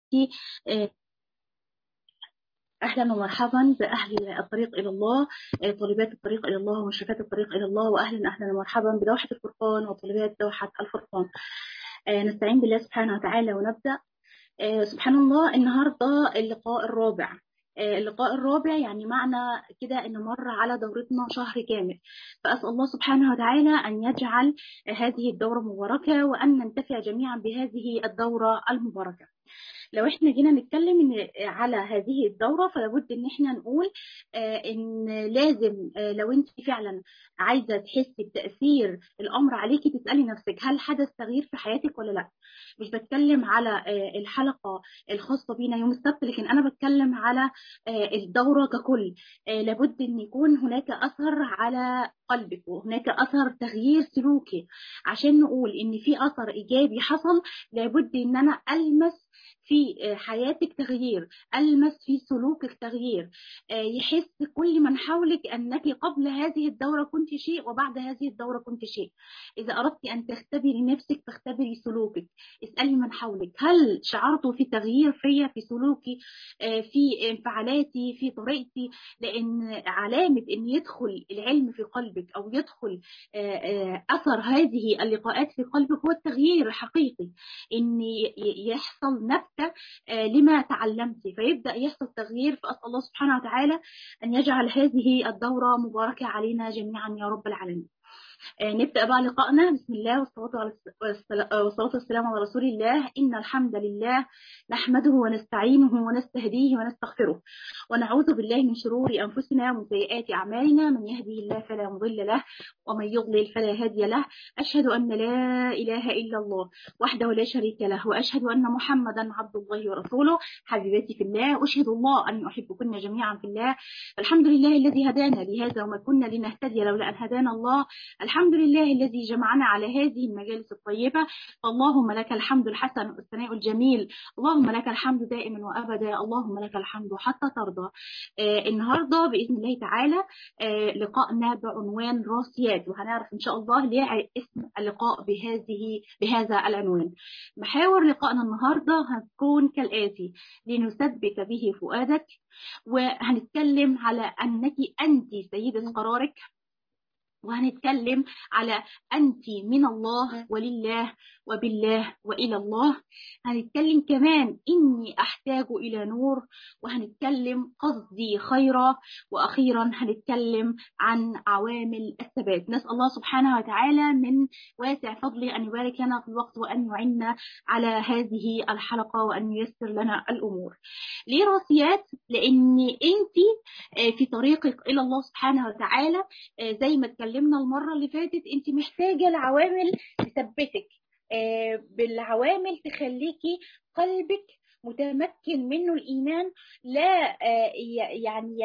حبيبتي أهلا ومرحبا بأهل الطريق إلى الله طالبات الطريق إلى الله ومشرفات الطريق إلى الله وأهلا أهلا ومرحبا بدوحة الفرقان وطالبات دوحة الفرقان نستعين بالله سبحانه وتعالى ونبدأ سبحان الله النهاردة اللقاء الرابع اللقاء الرابع يعني معنى كده ان مر على دورتنا شهر كامل فاسال الله سبحانه وتعالى ان يجعل هذه الدوره مباركه وان ننتفع جميعا بهذه الدوره المباركه لو احنا جينا نتكلم على هذه الدوره فلابد ان احنا نقول ان لازم لو انت فعلا عايزه تحسي بتاثير الامر عليكي تسالي نفسك هل حدث تغيير في حياتك ولا لا مش بتكلم على الحلقه الخاصه بينا يوم السبت لكن انا بتكلم على الدوره ككل لابد ان يكون هناك اثر على قلبك وهناك اثر تغيير سلوكي عشان نقول ان في اثر ايجابي حصل لابد ان انا المس في حياتك تغيير ألمس في سلوكك تغيير يحس كل من حولك أنك قبل هذه الدورة كنت شيء وبعد هذه الدورة كنت شيء إذا أردت أن تختبري نفسك فاختبري سلوكك اسألي من حولك هل شعرت في تغيير فيا في سلوكي في انفعالاتي في طريقتي لأن علامة أن يدخل العلم في قلبك أو يدخل أثر هذه اللقاءات في قلبك هو التغيير الحقيقي أن يحصل نفس لما تعلمت فيبدا يحصل تغيير فاسال الله سبحانه وتعالى ان يجعل هذه الدوره مباركه علينا جميعا يا رب العالمين نبدا بقى لقائنا بسم الله والصلاه والسلام على رسول الله ان الحمد لله نحمده ونستعينه ونستهديه ونستغفره ونعوذ بالله من شرور انفسنا ومن سيئات اعمالنا من يهده الله فلا مضل له ومن يضلل فلا هادي له اشهد ان لا اله الا الله وحده لا شريك له واشهد ان محمدا عبد الله ورسوله حبيباتي في الله اشهد الله ان احبكن جميعا في الله الحمد لله الذي هدانا لهذا وما كنا لنهتدي لولا ان هدانا الله الحمد لله الذي جمعنا على هذه المجالس الطيبة اللهم لك الحمد الحسن والثناء الجميل اللهم لك الحمد دائما وأبدا اللهم لك الحمد حتى ترضى آه النهاردة بإذن الله تعالى آه لقائنا بعنوان راسيات وهنعرف إن شاء الله ليه اسم اللقاء بهذه بهذا العنوان محاور لقائنا النهاردة هتكون كالآتي لنثبت به فؤادك وهنتكلم على أنك أنت سيدة قرارك وهنتكلم على أنت من الله ولله وبالله وإلى الله هنتكلم كمان إني أحتاج إلى نور وهنتكلم قصدي خيرا وأخيرا هنتكلم عن عوامل الثبات نسأل الله سبحانه وتعالى من واسع فضله أن يبارك لنا في الوقت وأن يعنا على هذه الحلقة وأن ييسر لنا الأمور ليه راسيات لأن أنت في طريقك إلى الله سبحانه وتعالى زي ما اتكلمنا المرة اللي فاتت أنت محتاجة لعوامل تثبتك بالعوامل تخليكي قلبك متمكن منه الإيمان لا يعني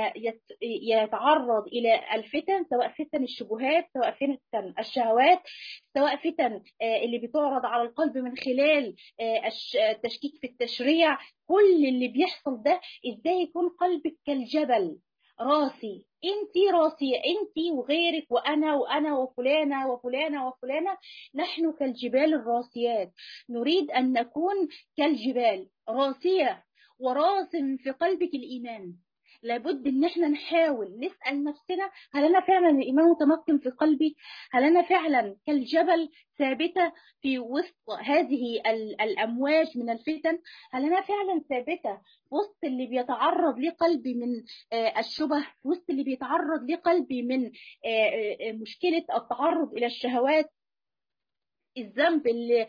يتعرض إلى الفتن سواء فتن الشبهات سواء فتن الشهوات سواء فتن اللي بتعرض على القلب من خلال التشكيك في التشريع كل اللي بيحصل ده ازاي يكون قلبك كالجبل راسي انت راسية انت وغيرك وانا وانا وفلانة وفلانة وفلانة نحن كالجبال الراسيات نريد ان نكون كالجبال راسية وراسم في قلبك الايمان لابد ان احنا نحاول نسال نفسنا هل انا فعلا الايمان متمكن في قلبي هل انا فعلا كالجبل ثابته في وسط هذه الامواج من الفتن هل انا فعلا ثابته وسط اللي بيتعرض لقلبي من الشبه وسط اللي بيتعرض لقلبي من مشكله التعرض الى الشهوات الذنب اللي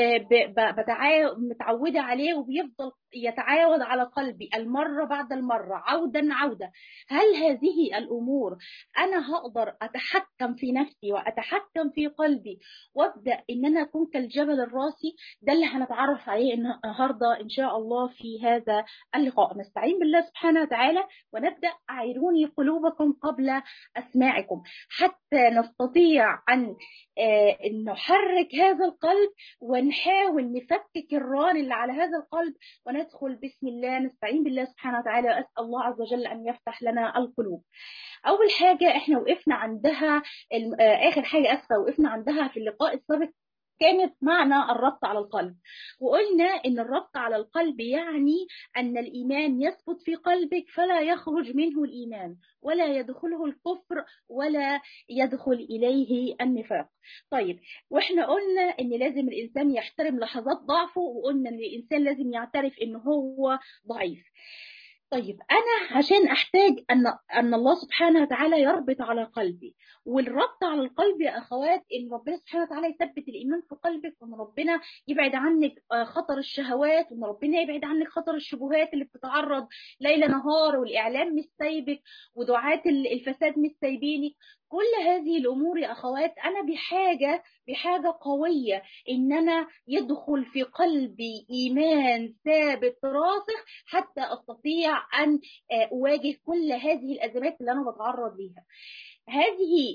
متعودة عليه وبيفضل يتعاود على قلبي المرة بعد المرة عودا عودا هل هذه الأمور أنا هقدر أتحكم في نفسي وأتحكم في قلبي وأبدأ إن أنا أكون كالجبل الراسي ده اللي هنتعرف عليه النهاردة إن شاء الله في هذا اللقاء نستعين بالله سبحانه وتعالى ونبدأ أعيروني قلوبكم قبل أسماعكم حتى نستطيع أن نحرك هذا القلب ونحاول نفكك الران اللي على هذا القلب وندخل بسم الله نستعين بالله سبحانه وتعالى وأسأل الله عز وجل أن يفتح لنا القلوب أول حاجة إحنا وقفنا عندها آخر حاجة أسفة وقفنا عندها في اللقاء السابق كانت معنى الربط على القلب وقلنا ان الربط على القلب يعني ان الايمان يثبت في قلبك فلا يخرج منه الايمان ولا يدخله الكفر ولا يدخل اليه النفاق طيب واحنا قلنا ان لازم الانسان يحترم لحظات ضعفه وقلنا ان الانسان لازم يعترف ان هو ضعيف طيب انا عشان احتاج ان ان الله سبحانه وتعالى يربط على قلبي والربط على القلب يا اخوات ان ربنا سبحانه وتعالى يثبت الايمان في قلبك وان ربنا يبعد عنك خطر الشهوات وان ربنا يبعد عنك خطر الشبهات اللي بتتعرض ليل نهار والاعلام مش سايبك ودعاة الفساد مش سايبينك كل هذه الامور يا اخوات انا بحاجه بحاجه قويه ان انا يدخل في قلبي ايمان ثابت راسخ حتى استطيع ان اواجه كل هذه الازمات اللي انا بتعرض ليها هذه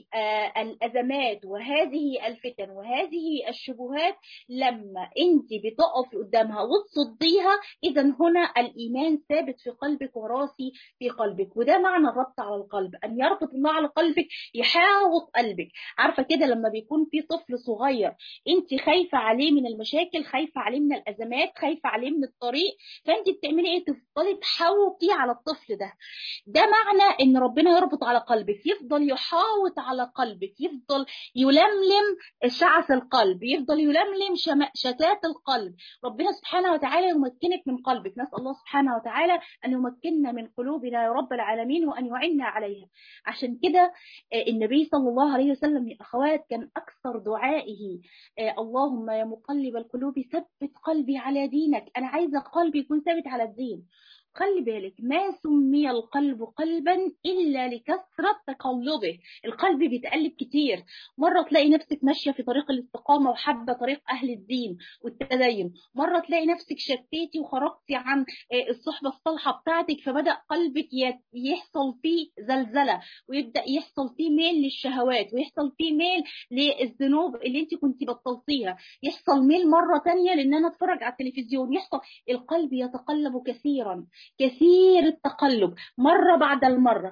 الأزمات وهذه الفتن وهذه الشبهات لما أنت بتقفي قدامها وتصديها إذا هنا الإيمان ثابت في قلبك وراسي في قلبك وده معنى الربط على القلب أن يربط الله على قلبك يحاوط قلبك عارفة كده لما بيكون في طفل صغير أنت خايفة عليه من المشاكل خايفة عليه من الأزمات خايفة عليه من الطريق فأنت بتعملي إيه تفضلي تحوطي على الطفل ده ده معنى ان ربنا يربط على قلبك يفضل يحاوط على قلبك يفضل يلملم شعث القلب يفضل يلملم شتات القلب ربنا سبحانه وتعالى يمكنك من قلبك نسأل الله سبحانه وتعالى أن يمكننا من قلوبنا يا رب العالمين وأن يعنا عليها عشان كده النبي صلى الله عليه وسلم يا أخوات كان أكثر دعائه اللهم يا مقلب القلوب ثبت قلبي على دينك أنا عايزة قلبي يكون ثابت على الدين خلي بالك ما سمي القلب قلبا إلا لكثرة تقلبه القلب بيتقلب كتير مرة تلاقي نفسك ماشية في طريق الاستقامة وحابة طريق أهل الدين والتدين مرة تلاقي نفسك شتيتي وخرجتي عن الصحبة الصالحة بتاعتك فبدأ قلبك يحصل فيه زلزلة ويبدأ يحصل فيه ميل للشهوات ويحصل فيه ميل للذنوب اللي انت كنت بطلتيها يحصل ميل مرة تانية لأن أنا أتفرج على التلفزيون يحصل القلب يتقلب كثيرا كثير التقلب مرة بعد المرة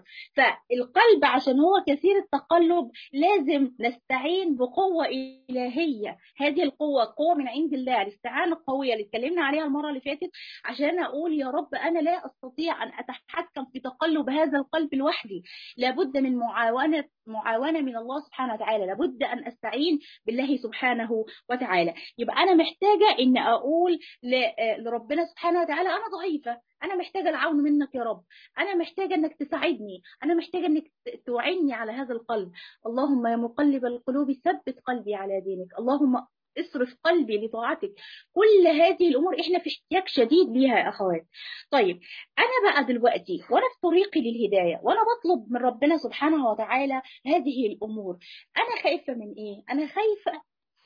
فالقلب عشان هو كثير التقلب لازم نستعين بقوة إلهية هذه القوة قوة من عند الله الاستعانة القوية اللي اتكلمنا عليها المرة اللي فاتت عشان أقول يا رب أنا لا أستطيع أن أتحكم في تقلب هذا القلب لوحدي لابد من معاونة معاونة من الله سبحانه وتعالى لابد أن أستعين بالله سبحانه وتعالى يبقى أنا محتاجة إن أقول لربنا سبحانه وتعالى أنا ضعيفة أنا محتاجة العون منك يا رب أنا محتاجة أنك تساعدني أنا محتاجة أنك توعني على هذا القلب اللهم يا مقلب القلوب ثبت قلبي على دينك اللهم اصرف قلبي لطاعتك كل هذه الامور احنا في احتياج شديد ليها يا اخوات طيب انا بقى دلوقتي وانا في طريقي للهدايه وانا بطلب من ربنا سبحانه وتعالى هذه الامور انا خايفه من ايه انا خايفه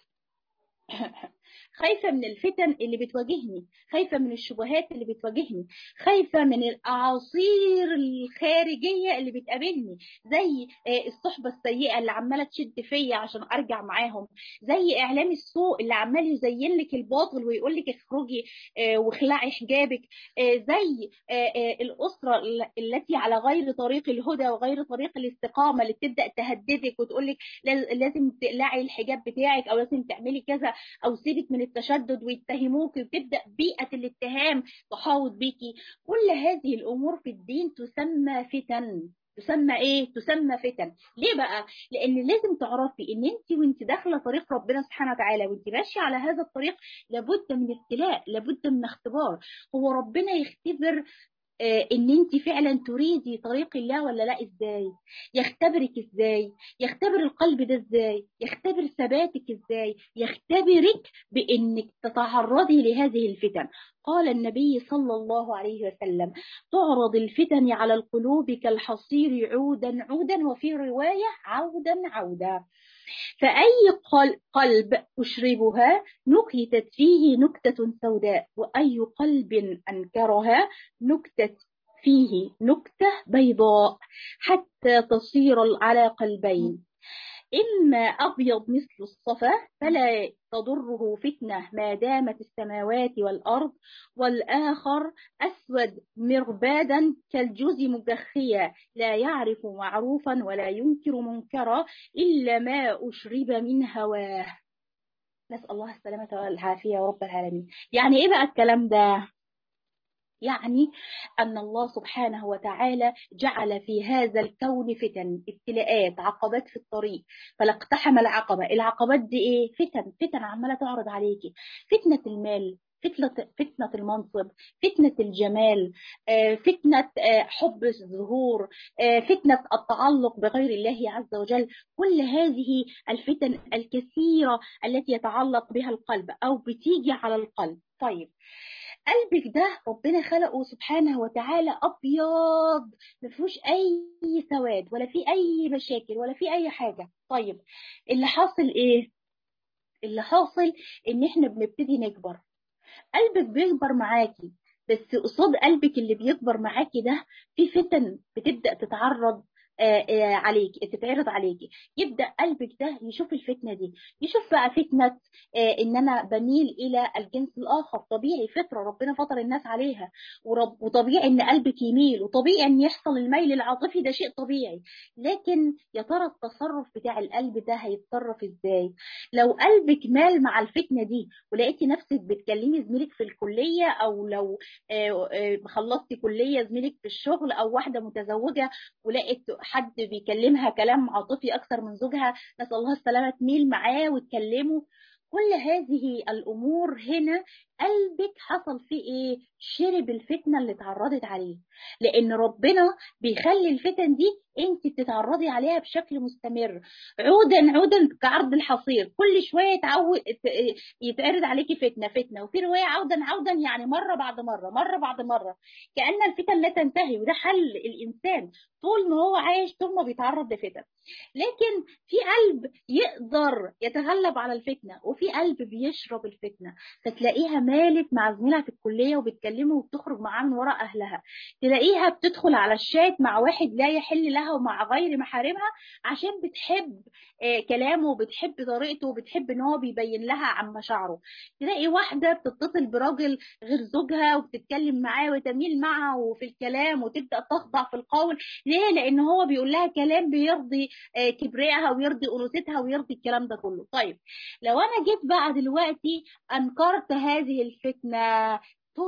خايفة من الفتن اللي بتواجهني خايفة من الشبهات اللي بتواجهني خايفة من الأعاصير الخارجية اللي بتقابلني زي الصحبة السيئة اللي عمالة تشد فيا عشان أرجع معاهم زي إعلام السوء اللي عمال يزين لك الباطل ويقول لك اخرجي واخلعي حجابك زي الأسرة التي على غير طريق الهدى وغير طريق الاستقامة اللي بتبدأ تهددك وتقول لك لازم تقلعي الحجاب بتاعك أو لازم تعملي كذا أو سيبك من التشدد ويتهموك وتبدا بيئه الاتهام تحاوط بيكي كل هذه الامور في الدين تسمى فتن تسمى ايه تسمى فتن ليه بقى لان لازم تعرفي ان انت وانت داخله طريق ربنا سبحانه وتعالى وانت ماشيه على هذا الطريق لابد من ابتلاء لابد من اختبار هو ربنا يختبر ان انت فعلا تريدي طريق الله ولا لا ازاي يختبرك ازاي يختبر القلب ده ازاي يختبر ثباتك ازاي يختبرك بانك تتعرضي لهذه الفتن قال النبي صلى الله عليه وسلم تعرض الفتن على القلوب كالحصير عودا عودا وفي روايه عودا عودا فأي قلب أشربها نكتت فيه نكتة سوداء وأي قلب أنكرها نكتت فيه نكتة بيضاء حتى تصير على قلبين إما أبيض مثل الصفا فلا تضره فتنة ما دامت السماوات والأرض والآخر أسود مربادا كالجوز مجخيا لا يعرف معروفا ولا ينكر منكرا إلا ما أشرب من هواه نسأل الله السلامة والعافية يا رب العالمين يعني إيه بقى الكلام ده يعني أن الله سبحانه وتعالى جعل في هذا الكون فتن ابتلاءات عقبات في الطريق فلاقتحم العقبة العقبات دي إيه فتن فتن عمالة تعرض عليكي فتنة المال فتنة, فتنة المنصب فتنة الجمال فتنة حب الظهور فتنة التعلق بغير الله عز وجل كل هذه الفتن الكثيرة التي يتعلق بها القلب أو بتيجي على القلب طيب قلبك ده ربنا خلقه سبحانه وتعالى ابيض ما فيهوش اي سواد ولا في اي مشاكل ولا في اي حاجه طيب اللي حاصل ايه اللي حاصل ان احنا بنبتدي نكبر قلبك بيكبر معاكي بس قصاد قلبك اللي بيكبر معاكي ده في فتن بتبدا تتعرض عليك تتعرض عليكي يبدا قلبك ده يشوف الفتنه دي يشوف بقى فتنه ان انا بميل الى الجنس الاخر طبيعي فطره ربنا فطر الناس عليها ورب وطبيعي ان قلبك يميل وطبيعي ان يحصل الميل العاطفي ده شيء طبيعي لكن يا ترى التصرف بتاع القلب ده هيتصرف ازاي لو قلبك مال مع الفتنه دي ولقيتي نفسك بتكلمي زميلك في الكليه او لو خلصتي كليه زميلك في الشغل او واحده متزوجه ولقيت حد بيكلمها كلام عاطفي اكثر من زوجها نسال الله السلامه تميل معاه وتكلمه كل هذه الامور هنا قلبك حصل فيه ايه شرب الفتنه اللي اتعرضت عليه لان ربنا بيخلي الفتن دي انت بتتعرضي عليها بشكل مستمر عودا عودا كعرض الحصير كل شويه يتعود يتعرض عليكي فتنه فتنه وفي روايه عودا عودا يعني مره بعد مره مره بعد مره كان الفتن لا تنتهي وده حل الانسان طول ما هو عايش طول ما بيتعرض لفتن لكن في قلب يقدر يتغلب على الفتنه وفي قلب بيشرب الفتنه فتلاقيها مالت مع زميلها في الكليه وبتكلمه وبتخرج معاه من وراء اهلها تلاقيها بتدخل على الشات مع واحد لا يحل لها ومع غير محارمها عشان بتحب آه كلامه وبتحب طريقته وبتحب ان هو بيبين لها عن مشاعره تلاقي واحده بتتصل براجل غير زوجها وبتتكلم معاه وتميل معه في الكلام وتبدا تخضع في القول ليه لان هو بيقول لها كلام بيرضي آه كبريائها ويرضي انوثتها ويرضي الكلام ده كله طيب لو انا جيت بقى دلوقتي انكرت هذه الفتنه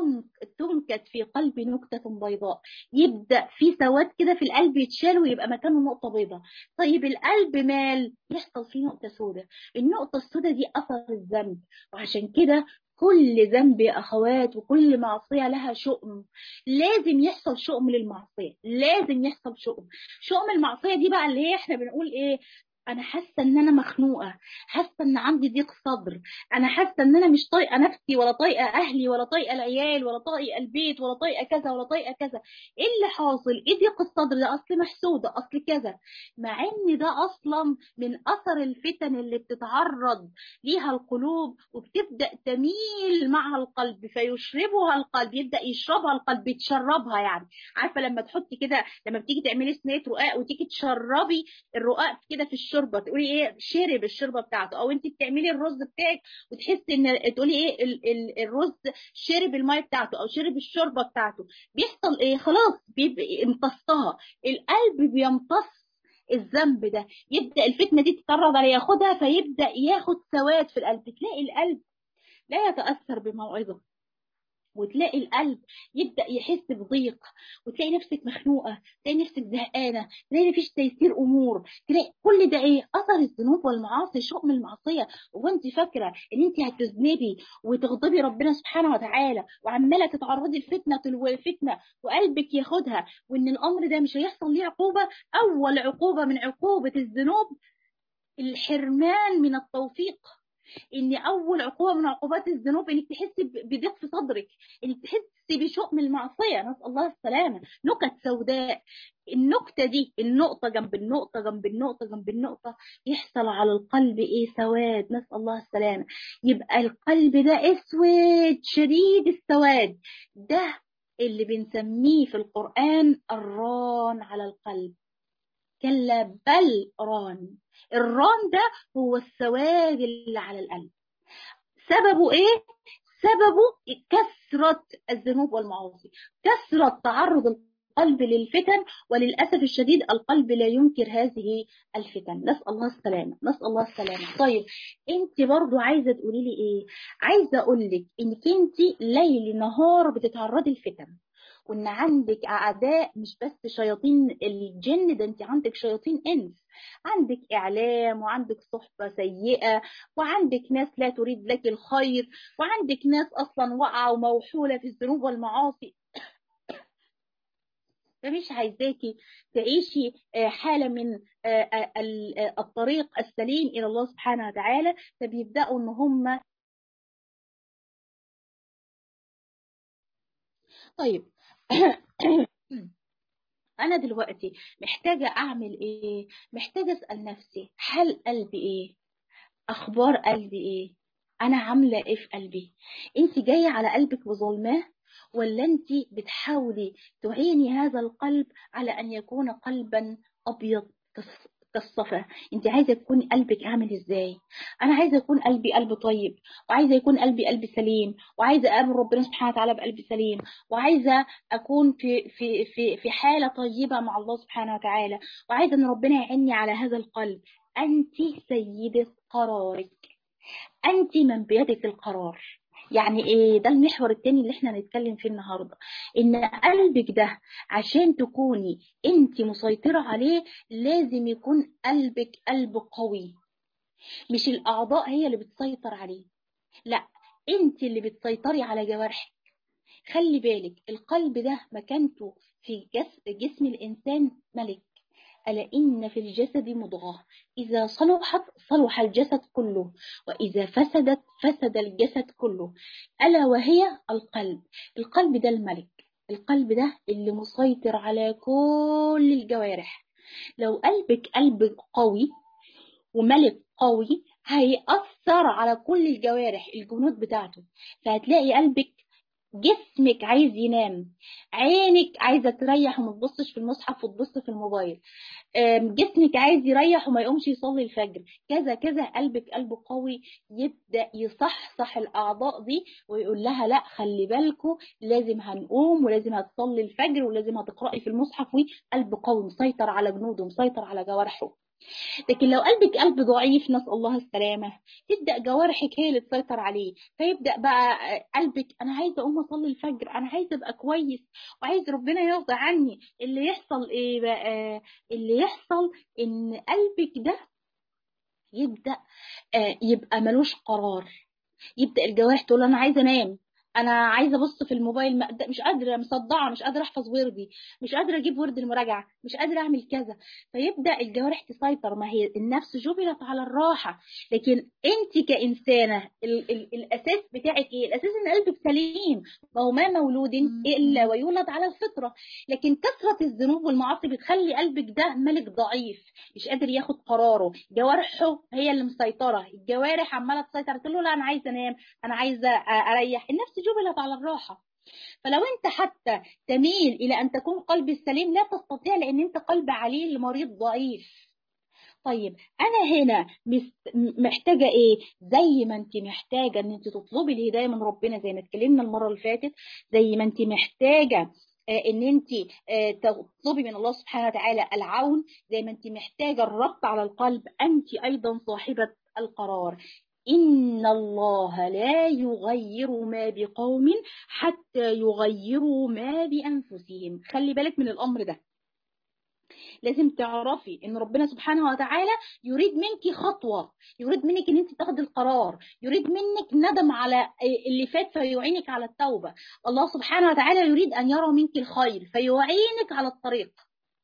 تنكت في قلب نكتة بيضاء يبدأ في سواد كده في القلب يتشال ويبقى مكانه نقطة بيضاء طيب القلب مال يحصل فيه نقطة سوداء النقطة السوداء دي أثر الذنب وعشان كده كل ذنب يا أخوات وكل معصية لها شؤم لازم يحصل شؤم للمعصية لازم يحصل شؤم شؤم المعصية دي بقى اللي هي احنا بنقول ايه انا حاسه ان انا مخنوقه حاسه ان عندي ضيق صدر انا حاسه ان انا مش طايقه نفسي ولا طايقه اهلي ولا طايقه العيال ولا طايقه البيت ولا طايقه كذا ولا طايقه كذا ايه اللي حاصل ايه ضيق الصدر ده اصل محسوده اصل كذا مع ان ده اصلا من اثر الفتن اللي بتتعرض ليها القلوب وبتبدا تميل معها القلب فيشربها القلب يبدا يشربها القلب يتشربها يعني عارفه لما تحطي كده لما بتيجي تعملي صينيه رقاق وتيجي تشربي الرقاق كده في الشوربه تقولي ايه شرب الشوربه بتاعته او انت بتعملي الرز بتاعك وتحسي ان تقولي ايه ال ال الرز شرب الميه بتاعته او شرب الشوربه بتاعته بيحصل ايه خلاص بيبقى امتصها القلب بيمتص الذنب ده يبدا الفتنه دي تتطرد عليه ياخدها فيبدا ياخد سواد في القلب تلاقي القلب لا يتاثر بموعظه وتلاقي القلب يبدا يحس بضيق وتلاقي نفسك مخنوقه تلاقي نفسك زهقانه تلاقي مفيش تيسير امور تلاقي كل ده ايه اثر الذنوب والمعاصي شؤم المعصيه وانت فاكره ان انت هتذنبي وتغضبي ربنا سبحانه وتعالى وعماله تتعرضي لفتنه تلو الفتنه وقلبك ياخدها وان الامر ده مش هيحصل ليه عقوبه اول عقوبه من عقوبه الذنوب الحرمان من التوفيق ان اول عقوبه من عقوبات الذنوب انك تحسي بضيق في صدرك انك تحسي بشؤم المعصيه نسال الله السلامه نكت سوداء النكته دي النقطه جنب النقطه جنب النقطه جنب النقطه يحصل على القلب ايه سواد نسال الله السلامه يبقى القلب ده اسود شديد السواد ده اللي بنسميه في القران الران على القلب كلا بل ران الران ده هو السواد اللي على القلب سببه ايه سببه كثرة الذنوب والمعاصي كثرة تعرض قلب للفتن وللأسف الشديد القلب لا ينكر هذه الفتن نسأل الله السلامة نسأل الله السلامة طيب انت برضو عايزة تقولي لي ايه عايزة اقول لك انك انت ليل نهار بتتعرضي الفتن وان عندك اعداء مش بس شياطين الجن ده انت عندك شياطين انس عندك اعلام وعندك صحبه سيئه وعندك ناس لا تريد لك الخير وعندك ناس اصلا واقعه وموحوله في الذنوب والمعاصي فمش عايزاكي تعيشي حالة من الطريق السليم إلى الله سبحانه وتعالى فبيبدأوا إن هم طيب أنا دلوقتي محتاجة أعمل إيه؟ محتاجة أسأل نفسي هل قلبي إيه؟ أخبار قلبي إيه؟ أنا عاملة إيه في قلبي؟ أنت جاية على قلبك بظلماه ولا أنت بتحاولي تعيني هذا القلب على أن يكون قلبا أبيض كالصفا انت عايزه تكون قلبك عامل ازاي انا عايزه يكون قلبي قلب طيب وعايزه يكون قلبي قلب سليم وعايزه اقابل ربنا سبحانه وتعالى بقلب سليم وعايزه اكون في في في في حاله طيبه مع الله سبحانه وتعالى وعايزه ان ربنا يعيني على هذا القلب انت سيده قرارك انت من بيدك القرار يعني ايه ده المحور التاني اللي احنا هنتكلم فيه النهارده ان قلبك ده عشان تكوني انت مسيطره عليه لازم يكون قلبك قلب قوي مش الاعضاء هي اللي بتسيطر عليه لا انت اللي بتسيطري على جوارحك خلي بالك القلب ده مكانته في جسم الانسان ملك ألا إن في الجسد مضغة إذا صلحت صلح الجسد كله وإذا فسدت فسد الجسد كله ألا وهي القلب القلب ده الملك القلب ده اللي مسيطر على كل الجوارح لو قلبك قلب قوي وملك قوي هيأثر على كل الجوارح الجنود بتاعته فهتلاقي قلبك جسمك عايز ينام عينك عايزه تريح وما تبصش في المصحف وتبص في الموبايل جسمك عايز يريح وما يقومش يصلي الفجر كذا كذا قلبك قلب قوي يبدا يصحصح الاعضاء دي ويقول لها لا خلي بالكوا لازم هنقوم ولازم هتصلي الفجر ولازم هتقراي في المصحف وقلب قوي مسيطر على جنوده مسيطر على جوارحه لكن لو قلبك قلب ضعيف نسأل الله السلامة تبدأ جوارحك هي اللي تسيطر عليه فيبدأ بقى قلبك أنا عايزة أقوم أصلي الفجر أنا عايزة أبقى كويس وعايز ربنا يرضى عني اللي يحصل إيه بقى اللي يحصل إن قلبك ده يبدأ يبقى ملوش قرار يبدأ الجوارح تقول أنا عايزة أنام انا عايزه ابص في الموبايل مش قادره مصدعه مش قادره احفظ وردي مش قادره اجيب ورد المراجعه مش قادره اعمل كذا فيبدا الجوارح تسيطر ما هي النفس جبلت على الراحه لكن انت كانسانه ال ال الاساس بتاعك ايه الاساس ان قلبك سليم ما هو ما مولود الا ويولد على الفطره لكن كثره الذنوب والمعاصي بتخلي قلبك ده ملك ضعيف مش قادر ياخد قراره جوارحه هي اللي مسيطره الجوارح عماله تسيطر تقول له لا انا عايزه انام انا عايزه اريح النفس جبلت على الراحة فلو انت حتى تميل الى ان تكون قلب السليم لا تستطيع لان انت قلب عليل مريض ضعيف طيب انا هنا محتاجه ايه زي ما انت محتاجه ان انت تطلبي الهدايه من ربنا زي ما اتكلمنا المره اللي فاتت زي ما انت محتاجه ان انت تطلبي من الله سبحانه وتعالى العون زي ما انت محتاجه الربط على القلب انت ايضا صاحبه القرار إن الله لا يغير ما بقوم حتى يغيروا ما بأنفسهم خلي بالك من الأمر ده لازم تعرفي ان ربنا سبحانه وتعالى يريد منك خطوه يريد منك ان انت تاخدي القرار يريد منك ندم على اللي فات فيعينك على التوبه الله سبحانه وتعالى يريد ان يرى منك الخير فيعينك على الطريق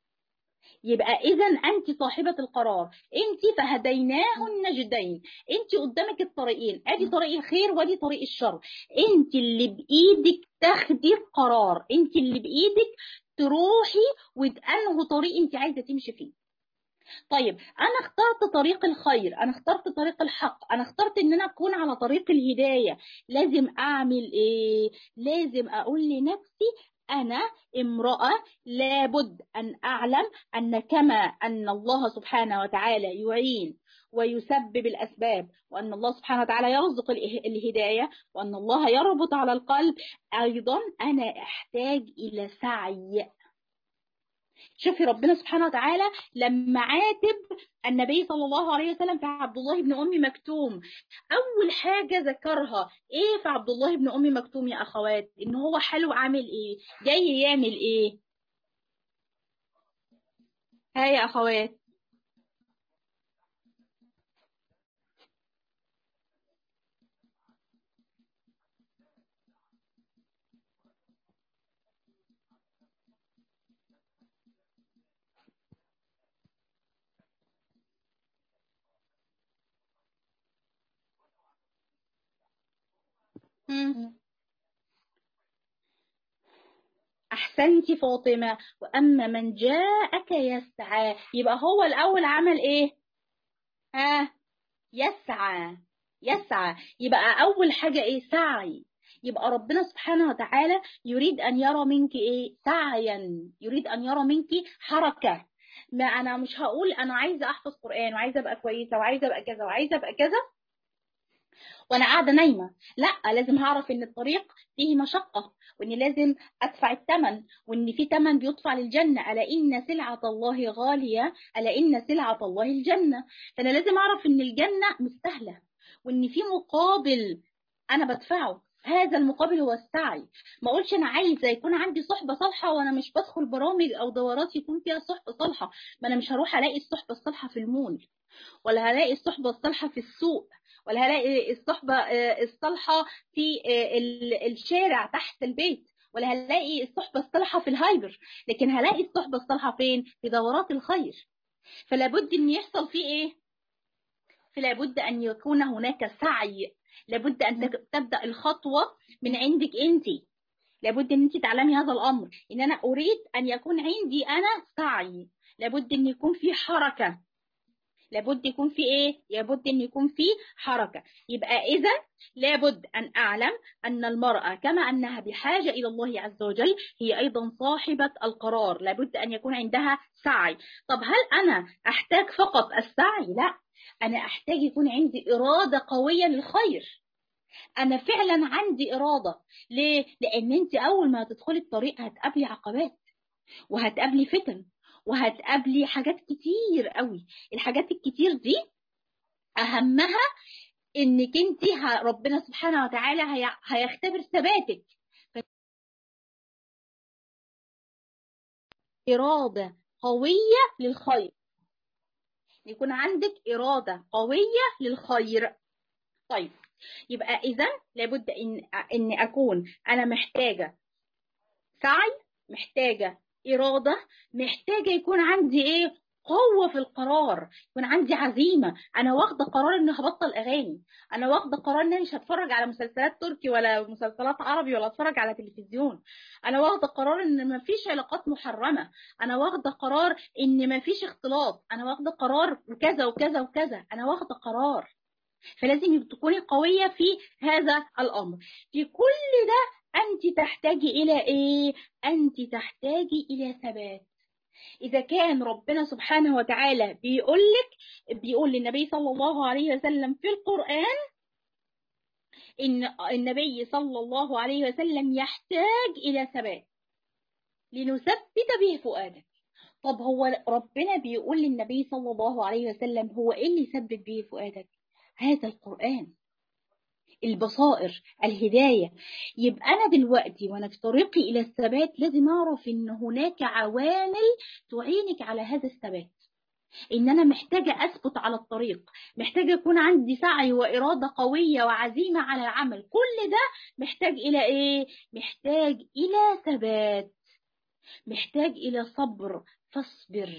يبقى اذا انت صاحبه القرار انت فهديناه النجدين انت قدامك الطريقين ادي طريق الخير وادي طريق الشر انت اللي بايدك تاخدي القرار انت اللي بايدك تروحي وتنهوا طريق انت عايزه تمشي فيه طيب انا اخترت طريق الخير انا اخترت طريق الحق انا اخترت ان انا اكون على طريق الهدايه لازم اعمل ايه لازم اقول لنفسي أنا امرأة لابد أن أعلم أن كما أن الله سبحانه وتعالى يعين ويسبب الأسباب وأن الله سبحانه وتعالى يرزق الهداية وأن الله يربط على القلب أيضا أنا أحتاج إلى سعي شوفي ربنا سبحانه وتعالى لما عاتب النبي صلى الله عليه وسلم في عبد الله بن ام مكتوم اول حاجه ذكرها ايه في عبد الله بن ام مكتوم يا اخوات ان هو حلو عامل ايه جاي يعمل ايه ها يا اخوات أحسنتي فاطمة وأما من جاءك يسعى يبقى هو الأول عمل إيه؟ ها يسعى يسعى يبقى أول حاجة إيه؟ سعي يبقى ربنا سبحانه وتعالى يريد أن يرى منك إيه؟ سعيا يريد أن يرى منك حركة ما أنا مش هقول أنا عايزة أحفظ قرآن وعايزة أبقى كويسة وعايزة أبقى كذا وعايزة أبقى كذا وانا قاعده نايمه لا لازم هعرف ان الطريق فيه مشقه وان لازم ادفع الثمن وان في ثمن بيدفع للجنه الا ان سلعه الله غاليه الا ان سلعه الله الجنه فانا لازم اعرف ان الجنه مستاهله وان في مقابل انا بدفعه هذا المقابل هو السعي ما اقولش انا عايزه يكون عندي صحبه صالحه وانا مش بدخل برامج او دورات يكون فيها صحبه صالحه ما انا مش هروح الاقي الصحبه الصالحه في المول ولا هلاقي الصحبه الصالحه في السوق ولا هلاقي الصحبة الصالحة في الشارع تحت البيت ولا هلاقي الصحبة الصالحة في الهايبر لكن هلاقي الصحبة الصالحة فين في دورات الخير فلا بد ان يحصل فيه ايه فلا بد ان يكون هناك سعي لابد ان تبدا الخطوه من عندك انت لابد ان انت تعلمي هذا الامر ان انا اريد ان يكون عندي انا سعي لابد ان يكون في حركه لابد يكون في ايه لابد ان يكون في حركه يبقى اذا لابد ان اعلم ان المراه كما انها بحاجه الى الله عز وجل هي ايضا صاحبه القرار لابد ان يكون عندها سعي طب هل انا احتاج فقط السعي لا انا احتاج يكون عندي اراده قويه للخير انا فعلا عندي اراده ليه لان انت اول ما هتدخلي الطريق هتقابلي عقبات وهتقابلي فتن وهتقابلي حاجات كتير قوي الحاجات الكتير دي اهمها انك انت ربنا سبحانه وتعالى هيختبر ثباتك اراده قويه للخير يكون عندك اراده قويه للخير طيب يبقى اذا لابد ان ان اكون انا محتاجه سعي محتاجه إرادة محتاجة يكون عندي إيه قوة في القرار يكون عندي عزيمة أنا واخدة قرار إني هبطل أغاني أنا واخدة قرار إني مش هتفرج على مسلسلات تركي ولا مسلسلات عربي ولا أتفرج على تلفزيون أنا واخدة قرار إن مفيش علاقات محرمة أنا واخدة قرار إن مفيش اختلاط أنا واخدة قرار وكذا وكذا وكذا أنا واخدة قرار فلازم تكوني قوية في هذا الأمر في كل ده أنت تحتاجي إلى إيه؟ أنت تحتاجي إلى ثبات إذا كان ربنا سبحانه وتعالى بيقول لك بيقول للنبي صلى الله عليه وسلم في القرآن إن النبي صلى الله عليه وسلم يحتاج إلى ثبات لنثبت به فؤادك طب هو ربنا بيقول للنبي صلى الله عليه وسلم هو إيه اللي يثبت به فؤادك؟ هذا القرآن البصائر الهداية يبقى أنا دلوقتي وأنا في طريقي إلى الثبات لازم أعرف إن هناك عوامل تعينك على هذا الثبات إن أنا محتاجة أثبت على الطريق محتاجة يكون عندي سعي وإرادة قوية وعزيمة على العمل كل ده محتاج إلى إيه؟ محتاج إلى ثبات محتاج إلى صبر فاصبر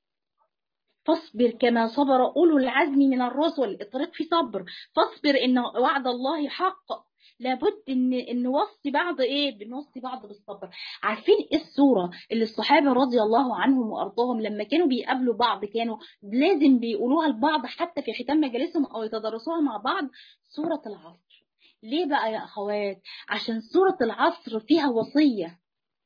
فاصبر كما صبر أولو العزم من الرسل الطريق فيه صبر فاصبر إن وعد الله حق لابد ان ان نوصي بعض ايه بنوصي بعض بالصبر عارفين ايه الصوره اللي الصحابه رضي الله عنهم وارضاهم لما كانوا بيقابلوا بعض كانوا لازم بيقولوها لبعض حتى في ختام مجالسهم او يتدرسوها مع بعض سوره العصر ليه بقى يا اخوات عشان سوره العصر فيها وصيه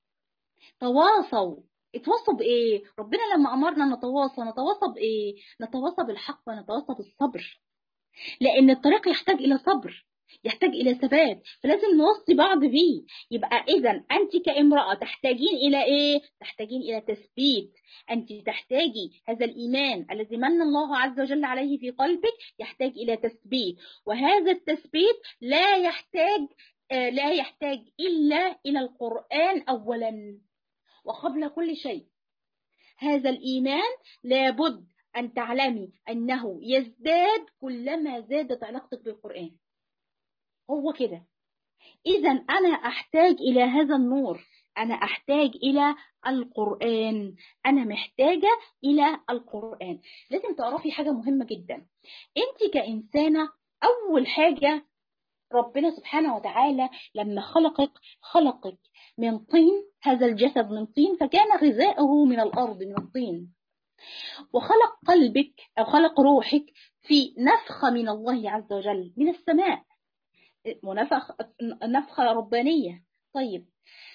تواصوا اتواصوا بايه ربنا لما امرنا نتواصى نتواصى بايه نتواصى بالحق ونتواصى بالصبر لان الطريق يحتاج الى صبر يحتاج الى ثبات فلازم نوصي بعض بيه يبقى اذا انت كامراه تحتاجين الى ايه تحتاجين الى تثبيت انت تحتاجي هذا الايمان الذي من الله عز وجل عليه في قلبك يحتاج الى تثبيت وهذا التثبيت لا يحتاج آه لا يحتاج الا الى القران اولا وقبل كل شيء هذا الايمان لابد ان تعلمي انه يزداد كلما زادت علاقتك بالقران هو كده إذا أنا أحتاج إلى هذا النور أنا أحتاج إلى القرآن أنا محتاجة إلى القرآن لازم تعرفي حاجة مهمة جدا أنت كإنسانة أول حاجة ربنا سبحانه وتعالى لما خلقك خلقك من طين هذا الجسد من طين فكان غذاؤه من الأرض من الطين وخلق قلبك أو خلق روحك في نفخة من الله عز وجل من السماء ونفخ نفخة ربانية طيب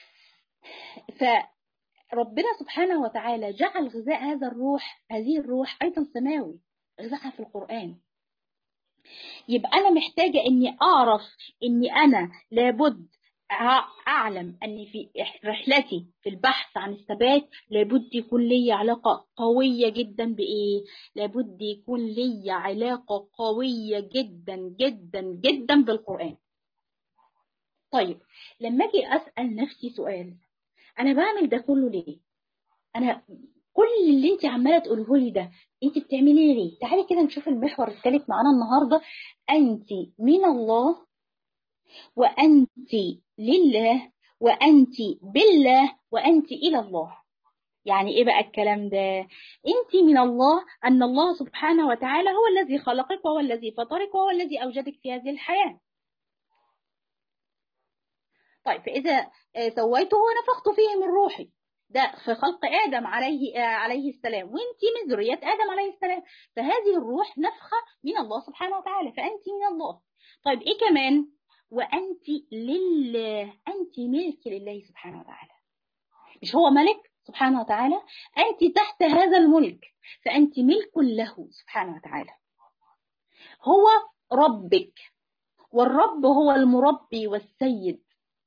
فربنا سبحانه وتعالى جعل غذاء هذا الروح هذه الروح أيضا سماوي غذاءها في القرآن يبقى أنا محتاجة إني أعرف إني أنا لابد أعلم أن في رحلتي في البحث عن الثبات لابد يكون لي علاقة قوية جدا بإيه؟ لابد يكون لي علاقة قوية جدا جدا جدا بالقرآن. طيب لما أجي أسأل نفسي سؤال أنا بعمل ده كله ليه؟ أنا كل اللي أنت عمالة تقوله لي ده أنت بتعملي ليه؟ تعالي كده نشوف المحور الثالث معانا النهاردة أنت من الله وأنت لله وأنت بالله وأنت إلى الله يعني إيه بقى الكلام ده أنت من الله أن الله سبحانه وتعالى هو الذي خلقك وهو الذي فطرك وهو الذي أوجدك في هذه الحياة طيب فإذا سويته ونفخت فيه من روحي ده في خلق آدم عليه عليه السلام وانت من ذرية آدم عليه السلام فهذه الروح نفخة من الله سبحانه وتعالى فأنت من الله طيب إيه كمان وأنت لله أنت ملك لله سبحانه وتعالى مش هو ملك سبحانه وتعالى أنت تحت هذا الملك فأنت ملك له سبحانه وتعالى هو ربك والرب هو المربي والسيد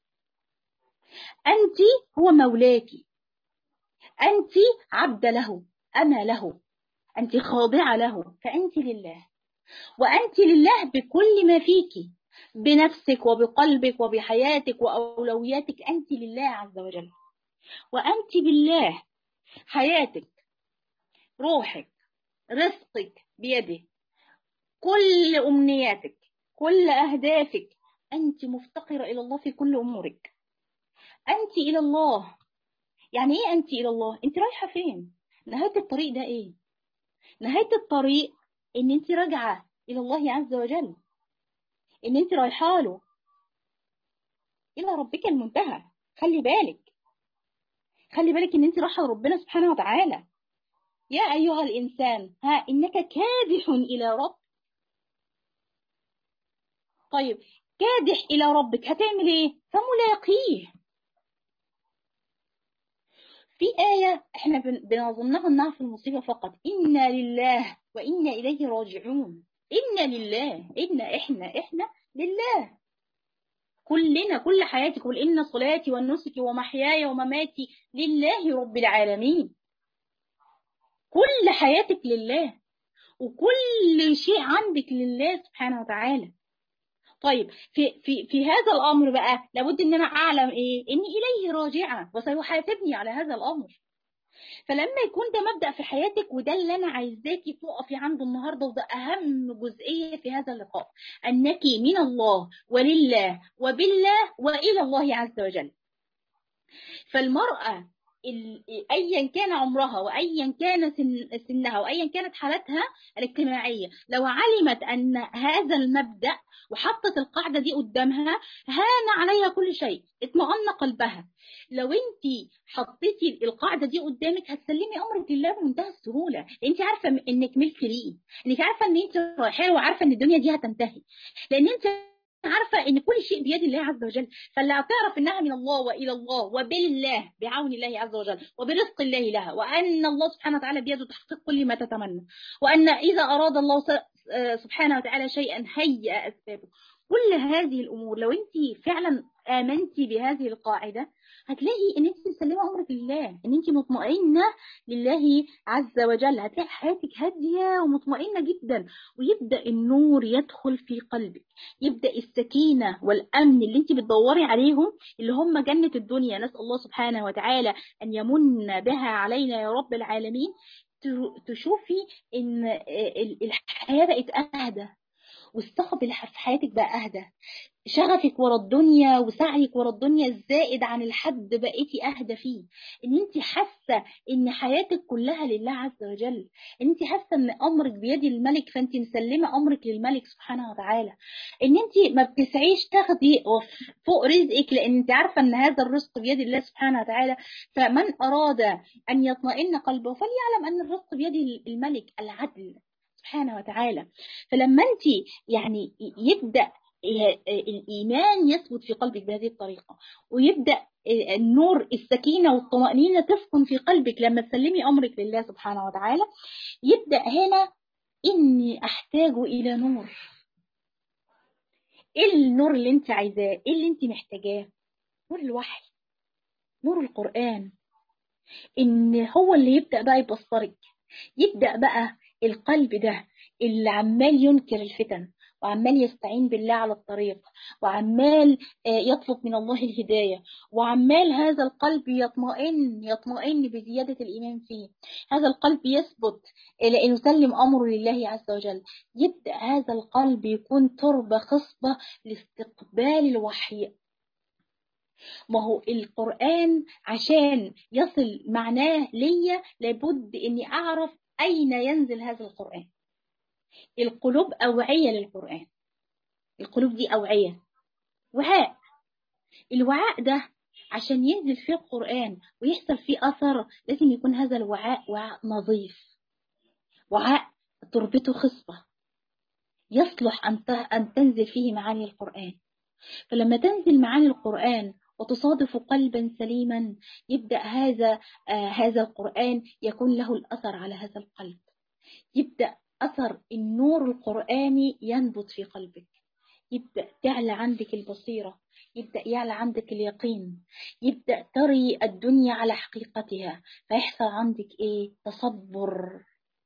أنت هو مولاك أنت عبد له أنا له أنت خاضعة له فأنت لله وأنت لله بكل ما فيك بنفسك وبقلبك وبحياتك وأولوياتك أنت لله عز وجل وأنت بالله حياتك روحك رزقك بيده كل أمنياتك كل أهدافك أنت مفتقرة إلى الله في كل أمورك أنت إلى الله يعني إيه أنت إلى الله أنت رايحة فين نهاية الطريق ده إيه نهاية الطريق إن أنت راجعة إلى الله عز وجل ان انت رايحه له الى ربك المنتهى خلي بالك خلي بالك ان انت رايحه لربنا سبحانه وتعالى يا ايها الانسان ها انك كادح الى رب طيب كادح الى ربك هتعمل ايه فملاقيه في آية احنا بنظنها انها في المصيبة فقط إنا لله وإنا إليه راجعون إنا لله إنا إحنا إحنا لله كلنا كل حياتي قل إن صلاتي والنسك ومحياي ومماتي لله رب العالمين كل حياتك لله وكل شيء عندك لله سبحانه وتعالى طيب في في في هذا الامر بقى لابد ان انا اعلم ايه اني اليه راجعه وسيحاسبني على هذا الامر فلما يكون ده مبدا في حياتك وده اللي انا عايزاكي تقفي عنده النهارده وده اهم جزئيه في هذا اللقاء انك من الله ولله وبالله والى الله عز وجل فالمراه ايا كان عمرها وايا كان سن سنها وايا كانت حالتها الاجتماعيه لو علمت ان هذا المبدا وحطت القاعده دي قدامها هان عليها كل شيء اطمأن قلبها لو انت حطيتي القاعده دي قدامك هتسلمي امرك لله بمنتهى السهوله انت عارفه انك ملك ليه انك عارفه ان انت رايحه وعارفه ان الدنيا دي هتنتهي لان انت عارفه ان كل شيء بيد الله عز وجل فاللي هتعرف انها من الله والى الله وبالله بعون الله عز وجل وبرزق الله لها وان الله سبحانه وتعالى بيده تحقيق كل ما تتمنى وان اذا اراد الله سبحانه وتعالى شيئا هيأ اسبابه كل هذه الامور لو انت فعلا امنتي بهذه القاعده هتلاقي ان انت مسلمه امرك لله ان انت مطمئنه لله عز وجل هتلاقي حياتك هاديه ومطمئنه جدا ويبدا النور يدخل في قلبك يبدا السكينه والامن اللي انت بتدوري عليهم اللي هم جنه الدنيا نسال الله سبحانه وتعالى ان يمن بها علينا يا رب العالمين تشوفي ان الحياه بقت اهدى والصخب اللي في حياتك بقى اهدى شغفك ورا الدنيا وسعيك ورا الدنيا الزائد عن الحد بقيتي اهدى فيه ان انت حاسه ان حياتك كلها لله عز وجل ان انت حاسه ان امرك بيد الملك فانت مسلمه امرك للملك سبحانه وتعالى ان انت ما بتسعيش تاخدي فوق رزقك لان انت عارفه ان هذا الرزق بيد الله سبحانه وتعالى فمن اراد ان يطمئن قلبه فليعلم ان الرزق بيد الملك العدل سبحانه وتعالى فلما انت يعني يبدا الايمان يثبت في قلبك بهذه الطريقه ويبدا النور السكينه والطمانينه تسكن في قلبك لما تسلمي امرك لله سبحانه وتعالى يبدا هنا اني احتاج الى نور ايه النور اللي انت عايزاه ايه اللي انت محتاجاه نور الوحي نور القران ان هو اللي يبدا بقى يبصرك يبدا بقى القلب ده اللي عمال ينكر الفتن وعمال يستعين بالله على الطريق وعمال يطلب من الله الهداية وعمال هذا القلب يطمئن يطمئن بزيادة الإيمان فيه هذا القلب يثبت إلى أن يسلم أمره لله عز وجل يبدأ هذا القلب يكون تربة خصبة لاستقبال الوحي ما هو القرآن عشان يصل معناه ليا لابد أني أعرف أين ينزل هذا القرآن القلوب أوعية للقرآن القلوب دي أوعية وعاء الوعاء ده عشان ينزل فيه القرآن ويحصل فيه أثر لازم يكون هذا الوعاء وعاء نظيف وعاء تربته خصبة يصلح أن تنزل فيه معاني القرآن فلما تنزل معاني القرآن وتصادف قلبا سليما يبدأ هذا آه هذا القرآن يكون له الأثر على هذا القلب يبدأ أثر النور القرآني ينبت في قلبك يبدأ تعلى عندك البصيرة يبدأ يعلى عندك اليقين يبدأ تري الدنيا على حقيقتها فيحصل عندك إيه تصبر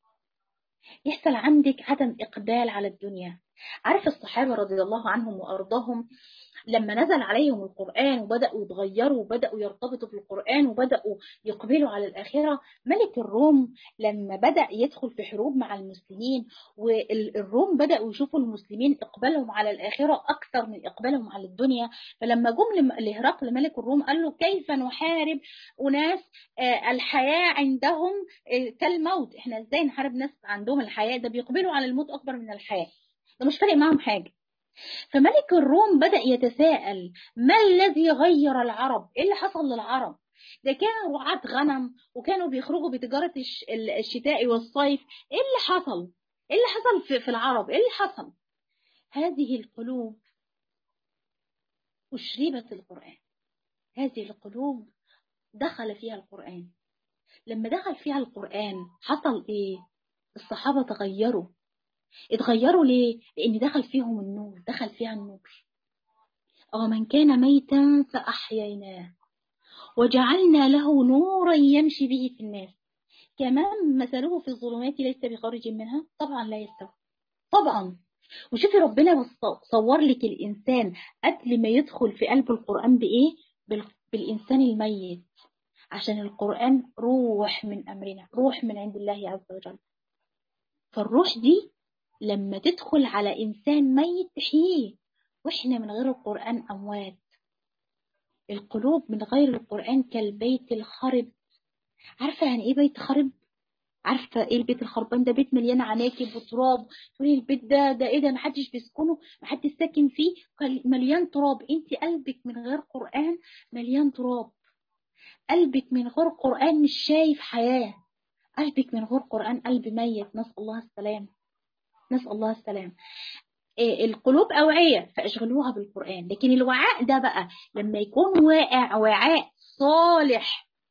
يحصل عندك عدم إقبال على الدنيا عارف الصحابة رضي الله عنهم وأرضاهم لما نزل عليهم القرآن وبدأوا يتغيروا وبدأوا يرتبطوا بالقرآن وبدأوا يقبلوا على الآخرة ملك الروم لما بدأ يدخل في حروب مع المسلمين والروم بدأوا يشوفوا المسلمين إقبالهم على الآخرة أكثر من إقبالهم على الدنيا فلما جم لهرقل ملك الروم قال له كيف نحارب أناس الحياة عندهم كالموت احنا ازاي نحارب ناس عندهم الحياة ده بيقبلوا على الموت أكبر من الحياة ده مش فارق معهم حاجة فملك الروم بدأ يتساءل ما الذي غير العرب ايه اللي حصل للعرب ده كانوا رعاة غنم وكانوا بيخرجوا بتجارة الشتاء والصيف ايه اللي حصل ايه اللي حصل في, في العرب ايه اللي حصل هذه القلوب أشربت القرآن هذه القلوب دخل فيها القرآن لما دخل فيها القرآن حصل ايه الصحابة تغيروا اتغيروا ليه؟ لأن دخل فيهم النور دخل فيها النور أو من كان ميتا فأحييناه وجعلنا له نورا يمشي به في الناس كمان مثله في الظلمات ليس بخارج منها طبعا لا يستوي طبعا وشوفي ربنا صور لك الإنسان قبل ما يدخل في قلب القرآن بإيه؟ بالإنسان الميت عشان القرآن روح من أمرنا روح من عند الله عز وجل فالروح دي لما تدخل على إنسان ميت تحييه وإحنا من غير القرآن أموات القلوب من غير القرآن كالبيت الخرب عارفة يعني إيه بيت خرب؟ عارفة إيه البيت الخربان ده بيت مليان عناكب وتراب تقولي البيت ده ده إيه ده محدش بيسكنه محدش ساكن فيه مليان تراب أنت قلبك من غير قرآن مليان تراب قلبك من غير قرآن مش شايف حياة قلبك من غير قرآن قلب ميت نسأل الله السلام نسأل الله السلام القلوب أوعية فاشغلوها بالقرآن لكن الوعاء ده بقى لما يكون واقع وعاء صالح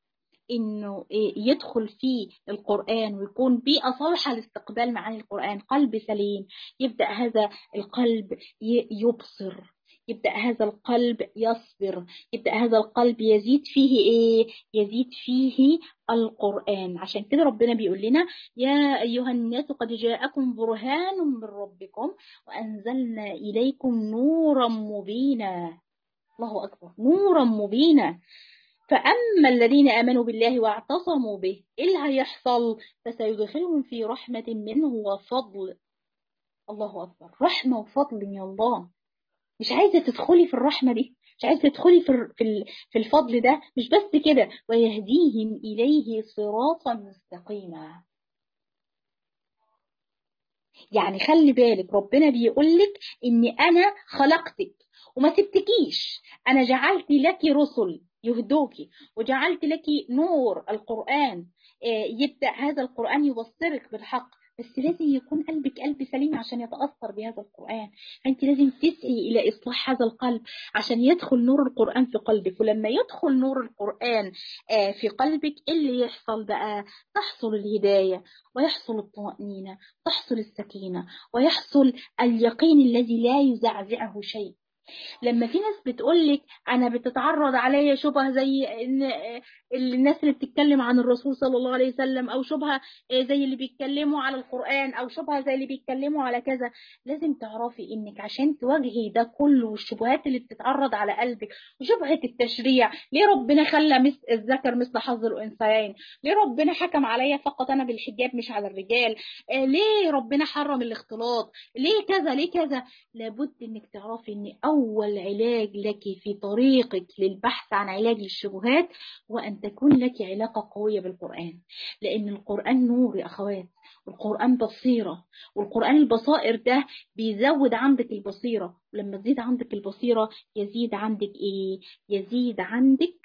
انه يدخل في القرآن ويكون بيئة صالحة لاستقبال معاني القرآن قلب سليم يبدأ هذا القلب يبصر يبدأ هذا القلب يصبر يبدأ هذا القلب يزيد فيه ايه يزيد فيه القرآن عشان كده ربنا بيقول لنا يا أيها الناس قد جاءكم برهان من ربكم وأنزلنا إليكم نورا مبينا الله أكبر نورا مبينا فأما الذين آمنوا بالله واعتصموا به إيه اللي هيحصل فسيدخلهم في رحمة منه وفضل الله أكبر رحمة وفضل من الله مش عايزة تدخلي في الرحمة دي مش عايزة تدخلي في في الفضل ده مش بس كده ويهديهم إليه صراطا مستقيما يعني خلي بالك ربنا بيقول لك إني أنا خلقتك وما سبتكيش أنا جعلت لك رسل يهدوك وجعلت لك نور القرآن يبدأ هذا القرآن يبصرك بالحق بس لازم يكون قلبك قلب سليم عشان يتأثر بهذا القرآن فأنت لازم تسعي إلى إصلاح هذا القلب عشان يدخل نور القرآن في قلبك ولما يدخل نور القرآن في قلبك اللي يحصل بقى تحصل الهداية ويحصل الطمأنينة تحصل السكينة ويحصل اليقين الذي لا يزعزعه شيء لما في ناس بتقولك انا بتتعرض عليا شبهه زي ان الناس اللي بتتكلم عن الرسول صلى الله عليه وسلم او شبهه زي اللي بيتكلموا على القران او شبهه زي اللي بيتكلموا على كذا لازم تعرفي انك عشان تواجهي ده كله والشبهات اللي بتتعرض على قلبك وشبهه التشريع ليه ربنا خلى مثل الذكر مثل حظ الانثيين ليه ربنا حكم عليا فقط انا بالحجاب مش على الرجال ليه ربنا حرم الاختلاط ليه كذا ليه كذا لابد انك تعرفي ان أول علاج لك في طريقك للبحث عن علاج للشبهات هو أن تكون لك علاقة قوية بالقرآن لأن القرآن نور يا أخوات والقرآن بصيرة والقرآن البصائر ده بيزود عندك البصيرة ولما تزيد عندك البصيرة يزيد عندك إيه؟ يزيد عندك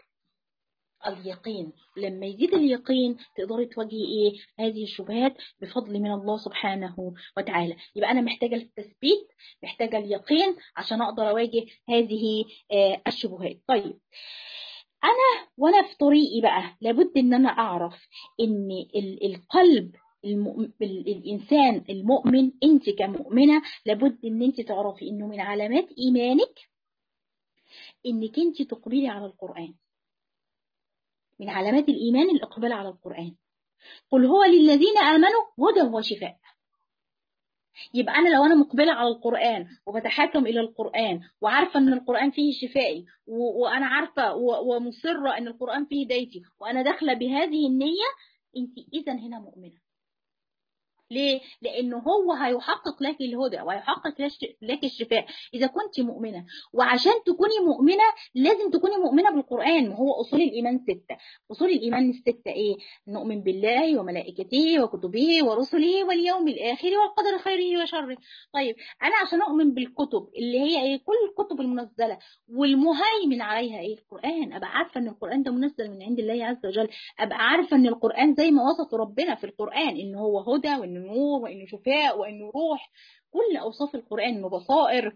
اليقين لما يزيد اليقين تقدري تواجهي ايه هذه الشبهات بفضل من الله سبحانه وتعالى يبقى انا محتاجه التثبيت محتاجه اليقين عشان اقدر اواجه هذه آه الشبهات طيب انا وانا في طريقي بقى لابد ان انا اعرف ان القلب المؤمن الانسان المؤمن انت كمؤمنه لابد ان انت تعرفي انه من علامات ايمانك انك انت تقبلي على القران من علامات الإيمان الإقبال على القرآن قل هو للذين آمنوا هدى وشفاء يبقى أنا لو أنا مقبلة على القرآن وبتحاكم إلى القرآن وعارفة أن القرآن فيه شفائي وأنا عارفة ومصرة أن القرآن فيه هدايتي وأنا داخلة بهذه النية أنت إذا هنا مؤمنة ليه؟ لأنه هو هيحقق لك الهدى وهيحقق لك الشفاء إذا كنت مؤمنة وعشان تكوني مؤمنة لازم تكوني مؤمنة بالقرآن وهو أصول الإيمان ستة أصول الإيمان الستة إيه؟ نؤمن بالله وملائكته وكتبه ورسله واليوم الآخر والقدر خيره وشره طيب أنا عشان أؤمن بالكتب اللي هي إيه؟ كل الكتب المنزلة والمهيمن عليها إيه؟ القرآن أبقى عارفة أن القرآن ده منزل من عند الله عز وجل أبقى عارفة أن القرآن زي ما وصف ربنا في القرآن إن هو هدى وإن نور وانه شفاء وانه روح كل اوصاف القران انه بصائر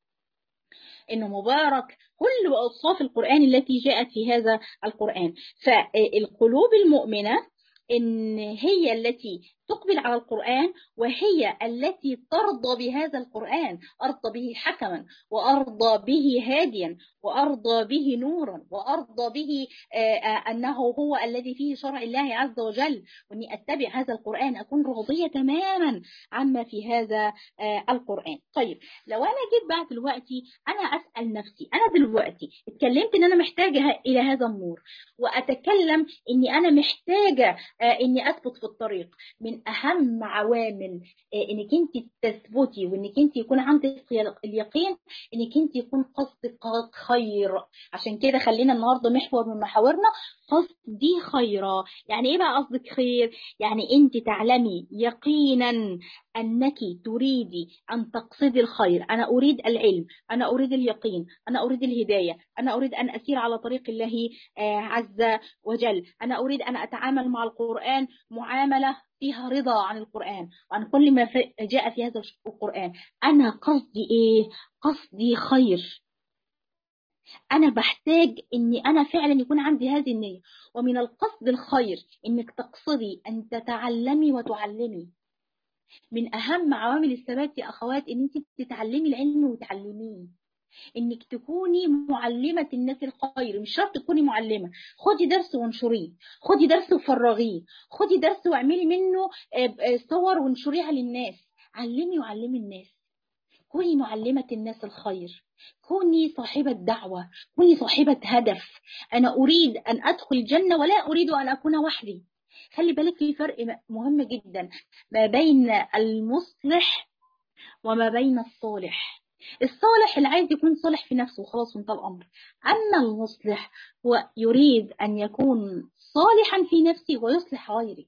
انه مبارك كل اوصاف القران التي جاءت في هذا القران فالقلوب المؤمنه ان هي التي تقبل على القرآن وهي التي ترضى بهذا القرآن أرضى به حكما وأرضى به هاديا وأرضى به نورا وأرضى به أنه هو الذي فيه شرع الله عز وجل وأني أتبع هذا القرآن أكون راضية تماما عما في هذا القرآن طيب لو أنا جيت بعد دلوقتي أنا أسأل نفسي أنا دلوقتي اتكلمت أن أنا محتاجة إلى هذا النور وأتكلم أني أنا محتاجة أني أثبت في الطريق من اهم عوامل انك انت تثبتي وانك انت يكون عندك اليقين انك انت يكون قصدك خير عشان كده خلينا النهارده محور من محاورنا قصدي خيرا يعني ايه بقى قصدك خير يعني انت تعلمي يقينا انك تريدي ان تقصدي الخير انا اريد العلم انا اريد اليقين انا اريد الهدايه انا اريد ان اسير على طريق الله عز وجل انا اريد ان اتعامل مع القران معامله فيها رضا عن القرآن وعن كل ما جاء في هذا القرآن أنا قصدي إيه؟ قصدي خير انا بحتاج اني انا فعلا يكون عندي هذه النيه ومن القصد الخير انك تقصدي ان تتعلمي وتعلمي من اهم عوامل الثبات يا اخوات ان انت تتعلمي العلم وتعلميه انك تكوني معلمه الناس الخير مش شرط تكوني معلمه خدي درس وانشريه خدي درس وفرغيه خدي درس واعملي منه صور وانشريها للناس علمي وعلمي الناس كوني معلمة الناس الخير كوني صاحبة دعوة كوني صاحبة هدف أنا أريد أن أدخل الجنة ولا أريد أن أكون وحدي خلي بالك في فرق مهم جدا ما بين المصلح وما بين الصالح الصالح اللي عايز يكون صالح في نفسه وخلاص وانتهى الأمر أما المصلح هو يريد أن يكون صالحا في نفسه ويصلح غيره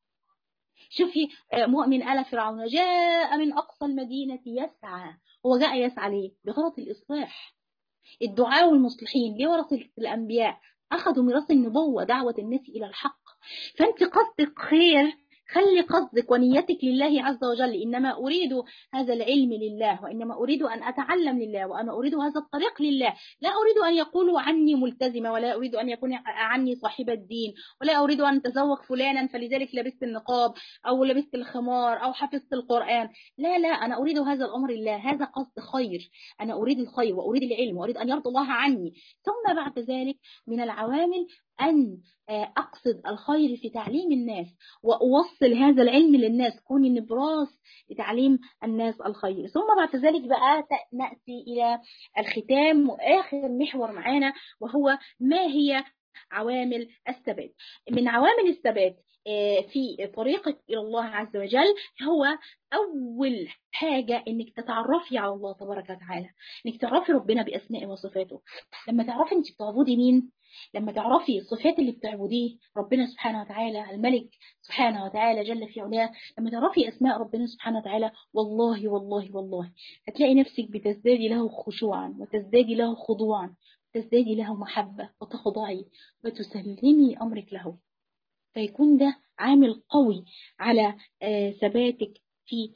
شوفي مؤمن آل فرعون جاء من أقصى المدينة يسعى هو جاء يسعى ليه؟ بغرض الإصلاح الدعاء والمصلحين ليه ورثة الأنبياء أخذوا ميراث النبوة دعوة الناس إلى الحق فأنت قصدك خير خلي قصدك ونيتك لله عز وجل إنما أريد هذا العلم لله وإنما أريد أن أتعلم لله وأنا أريد هذا الطريق لله لا أريد أن يقولوا عني ملتزمة ولا أريد أن يكون عني صاحبة دين ولا أريد أن أتزوج فلانا فلذلك لبست النقاب أو لبست الخمار أو حفظت القرآن لا لا أنا أريد هذا الأمر لله هذا قصد خير أنا أريد الخير وأريد العلم وأريد أن يرضى الله عني ثم بعد ذلك من العوامل أن أقصد الخير في تعليم الناس وأوصل هذا العلم للناس كوني نبراس لتعليم الناس الخير ثم بعد ذلك بقى نأتي إلى الختام وآخر محور معانا وهو ما هي عوامل الثبات من عوامل الثبات في طريقك إلى الله عز وجل هو أول حاجة إنك تتعرفي على الله تبارك وتعالى إنك تعرفي ربنا بأسمائه وصفاته لما تعرفي أنت بتعبدي مين لما تعرفي الصفات اللي بتعبديه ربنا سبحانه وتعالى الملك سبحانه وتعالى جل في علاه لما تعرفي أسماء ربنا سبحانه وتعالى والله والله والله هتلاقي نفسك بتزدادي له خشوعا وتزدادي له خضوعا تزدادي له محبة وتخضعي وتسلمي أمرك له فيكون ده عامل قوي على ثباتك في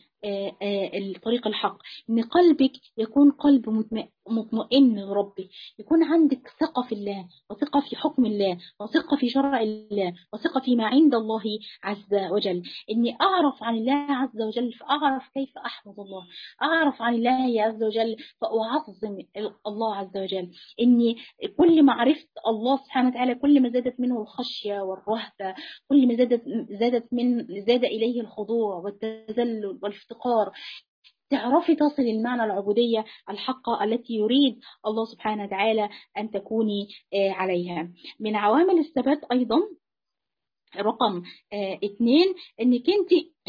الطريق الحق ان قلبك يكون قلب مطمئن لربه يكون عندك ثقة في الله وثقة في حكم الله وثقة في شرع الله وثقة فيما عند الله عز وجل اني اعرف عن الله عز وجل فاعرف كيف احمد الله اعرف عن الله عز وجل فاعظم الله عز وجل اني كل ما عرفت الله سبحانه وتعالى كل ما زادت منه الخشية والرهبة كل ما زادت زادت من زاد اليه الخضوع والتذلل والافتقار تعرفي تصل المعنى العبودية الحقة التي يريد الله سبحانه وتعالى أن تكوني عليها من عوامل الثبات أيضا رقم اه اتنين انك انت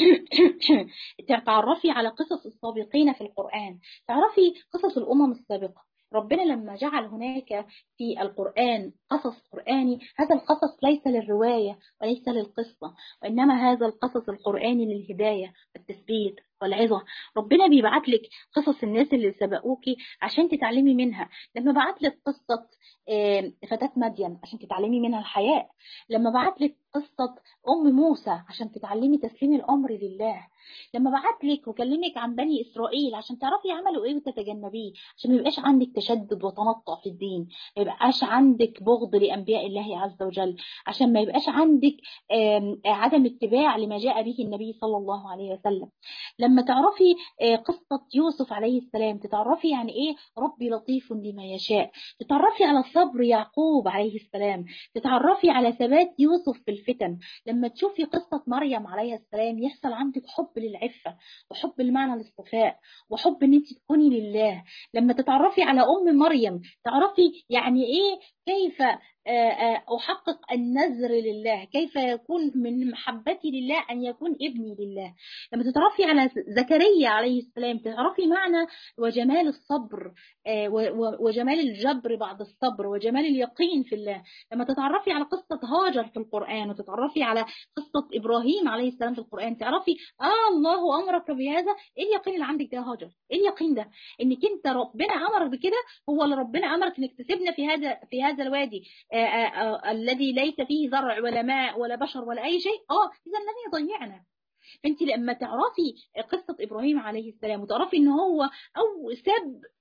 تعرفي على قصص السابقين في القرآن تعرفي قصص الأمم السابقة ربنا لما جعل هناك في القرآن قصص قرآني هذا القصص ليس للرواية وليس للقصة وإنما هذا القصص القرآني للهداية والتثبيت والعظة ربنا بيبعت لك قصص الناس اللي سبقوكي عشان تتعلمي منها لما بعت لك قصة فتاة مدين عشان تتعلمي منها الحياء لما بعت لك قصة أم موسى عشان تتعلمي تسليم الأمر لله لما بعت لك وكلمك عن بني إسرائيل عشان تعرفي عملوا إيه وتتجنبيه عشان ما يبقاش عندك تشدد وتنطع في الدين ما يبقاش عندك بغض لأنبياء الله عز وجل عشان ما يبقاش عندك عدم اتباع لما جاء به النبي صلى الله عليه وسلم لما تعرفي قصة يوسف عليه السلام تتعرفي يعني إيه ربي لطيف لما يشاء تتعرفي على صبر يعقوب عليه السلام تتعرفي على ثبات يوسف في الفتن لما تشوفي قصة مريم عليه السلام يحصل عندك حب للعفة وحب المعنى الاصطفاء وحب ان انت تكوني لله لما تتعرفي على ام مريم تعرفي يعني ايه كيف أحقق النذر لله كيف يكون من محبتي لله أن يكون ابني لله لما تتعرفي على زكريا عليه السلام تعرفي معنى وجمال الصبر وجمال الجبر بعد الصبر وجمال اليقين في الله لما تتعرفي على قصة هاجر في القرآن وتتعرفي على قصة إبراهيم عليه السلام في القرآن تعرفي آه الله أمرك بهذا إيه اليقين اللي عندك ده هاجر إيه اليقين ده إنك أنت ربنا أمرك بكده هو اللي ربنا أمرك إنك تسيبنا في هذا في هذا الوادي آآ آآ الذي ليس فيه زرع ولا ماء ولا بشر ولا أي شيء آه إذا لن يضيعنا انت لما تعرفي قصة ابراهيم عليه السلام وتعرفي ان هو او ساب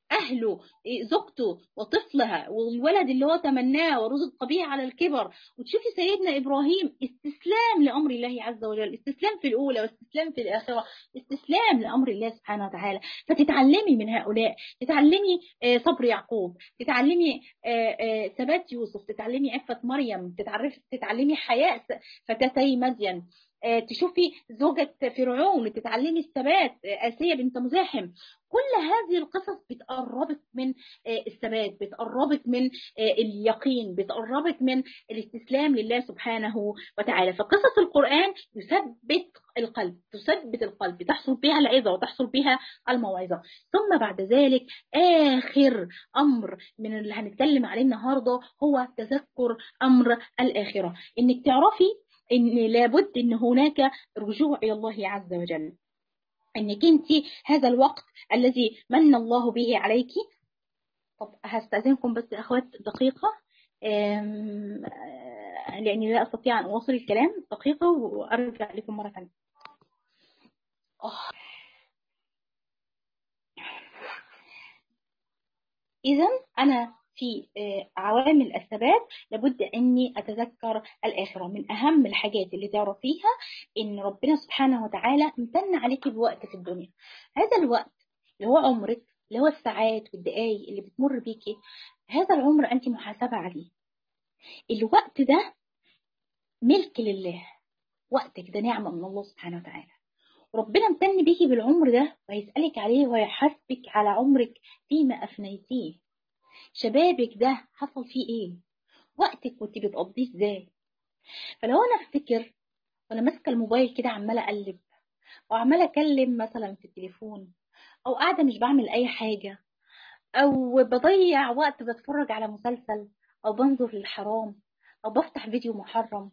اهله زوجته وطفلها والولد اللي هو تمناه ورزق به على الكبر وتشوفي سيدنا ابراهيم استسلام لامر الله عز وجل استسلام في الاولى واستسلام في الاخره استسلام لامر الله سبحانه وتعالى فتتعلمي من هؤلاء تتعلمي صبر يعقوب تتعلمي ثبات يوسف تتعلمي عفه مريم تتعلمي حياء فتاتي مدين تشوفي زوجة فرعون تتعلمي الثبات آسية بنت مزاحم كل هذه القصص بتقربك من الثبات بتقربك من اليقين بتقربك من الاستسلام لله سبحانه وتعالى فقصص القرآن يثبت القلب تثبت القلب تحصل بها العظة وتحصل بها الموعظة ثم بعد ذلك آخر أمر من اللي هنتكلم عليه النهاردة هو تذكر أمر الآخرة إنك تعرفي ان لابد ان هناك رجوع الى الله عز وجل انك انت هذا الوقت الذي من الله به عليك طب هستأذنكم بس يا اخوات دقيقة لاني لا استطيع ان اواصل الكلام دقيقة وارجع لكم مرة ثانية اذا انا في عوامل الثبات لابد اني اتذكر الاخره من اهم الحاجات اللي تعرفيها ان ربنا سبحانه وتعالى امتن عليكي بوقت في الدنيا هذا الوقت اللي هو عمرك اللي هو الساعات والدقايق اللي بتمر بيكي هذا العمر انت محاسبه عليه الوقت ده ملك لله وقتك ده نعمه من الله سبحانه وتعالى ربنا امتن بيكي بالعمر ده وهيسألك عليه ويحاسبك على عمرك فيما أفنيتيه شبابك ده حصل فيه ايه وقتك كنت بتقضيه ازاي فلو انا افتكر وانا ماسكه الموبايل كده عماله اقلب وعماله اكلم مثلا في التليفون او قاعده مش بعمل اي حاجه او بضيع وقت بتفرج على مسلسل او بنظر للحرام او بفتح فيديو محرم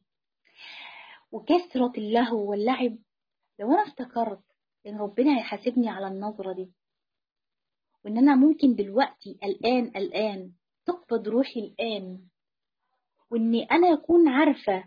وكثرة اللهو واللعب لو انا افتكرت ان ربنا هيحاسبني على النظرة دي وان انا ممكن دلوقتي الان الان تقبض روحي الان واني انا اكون عارفة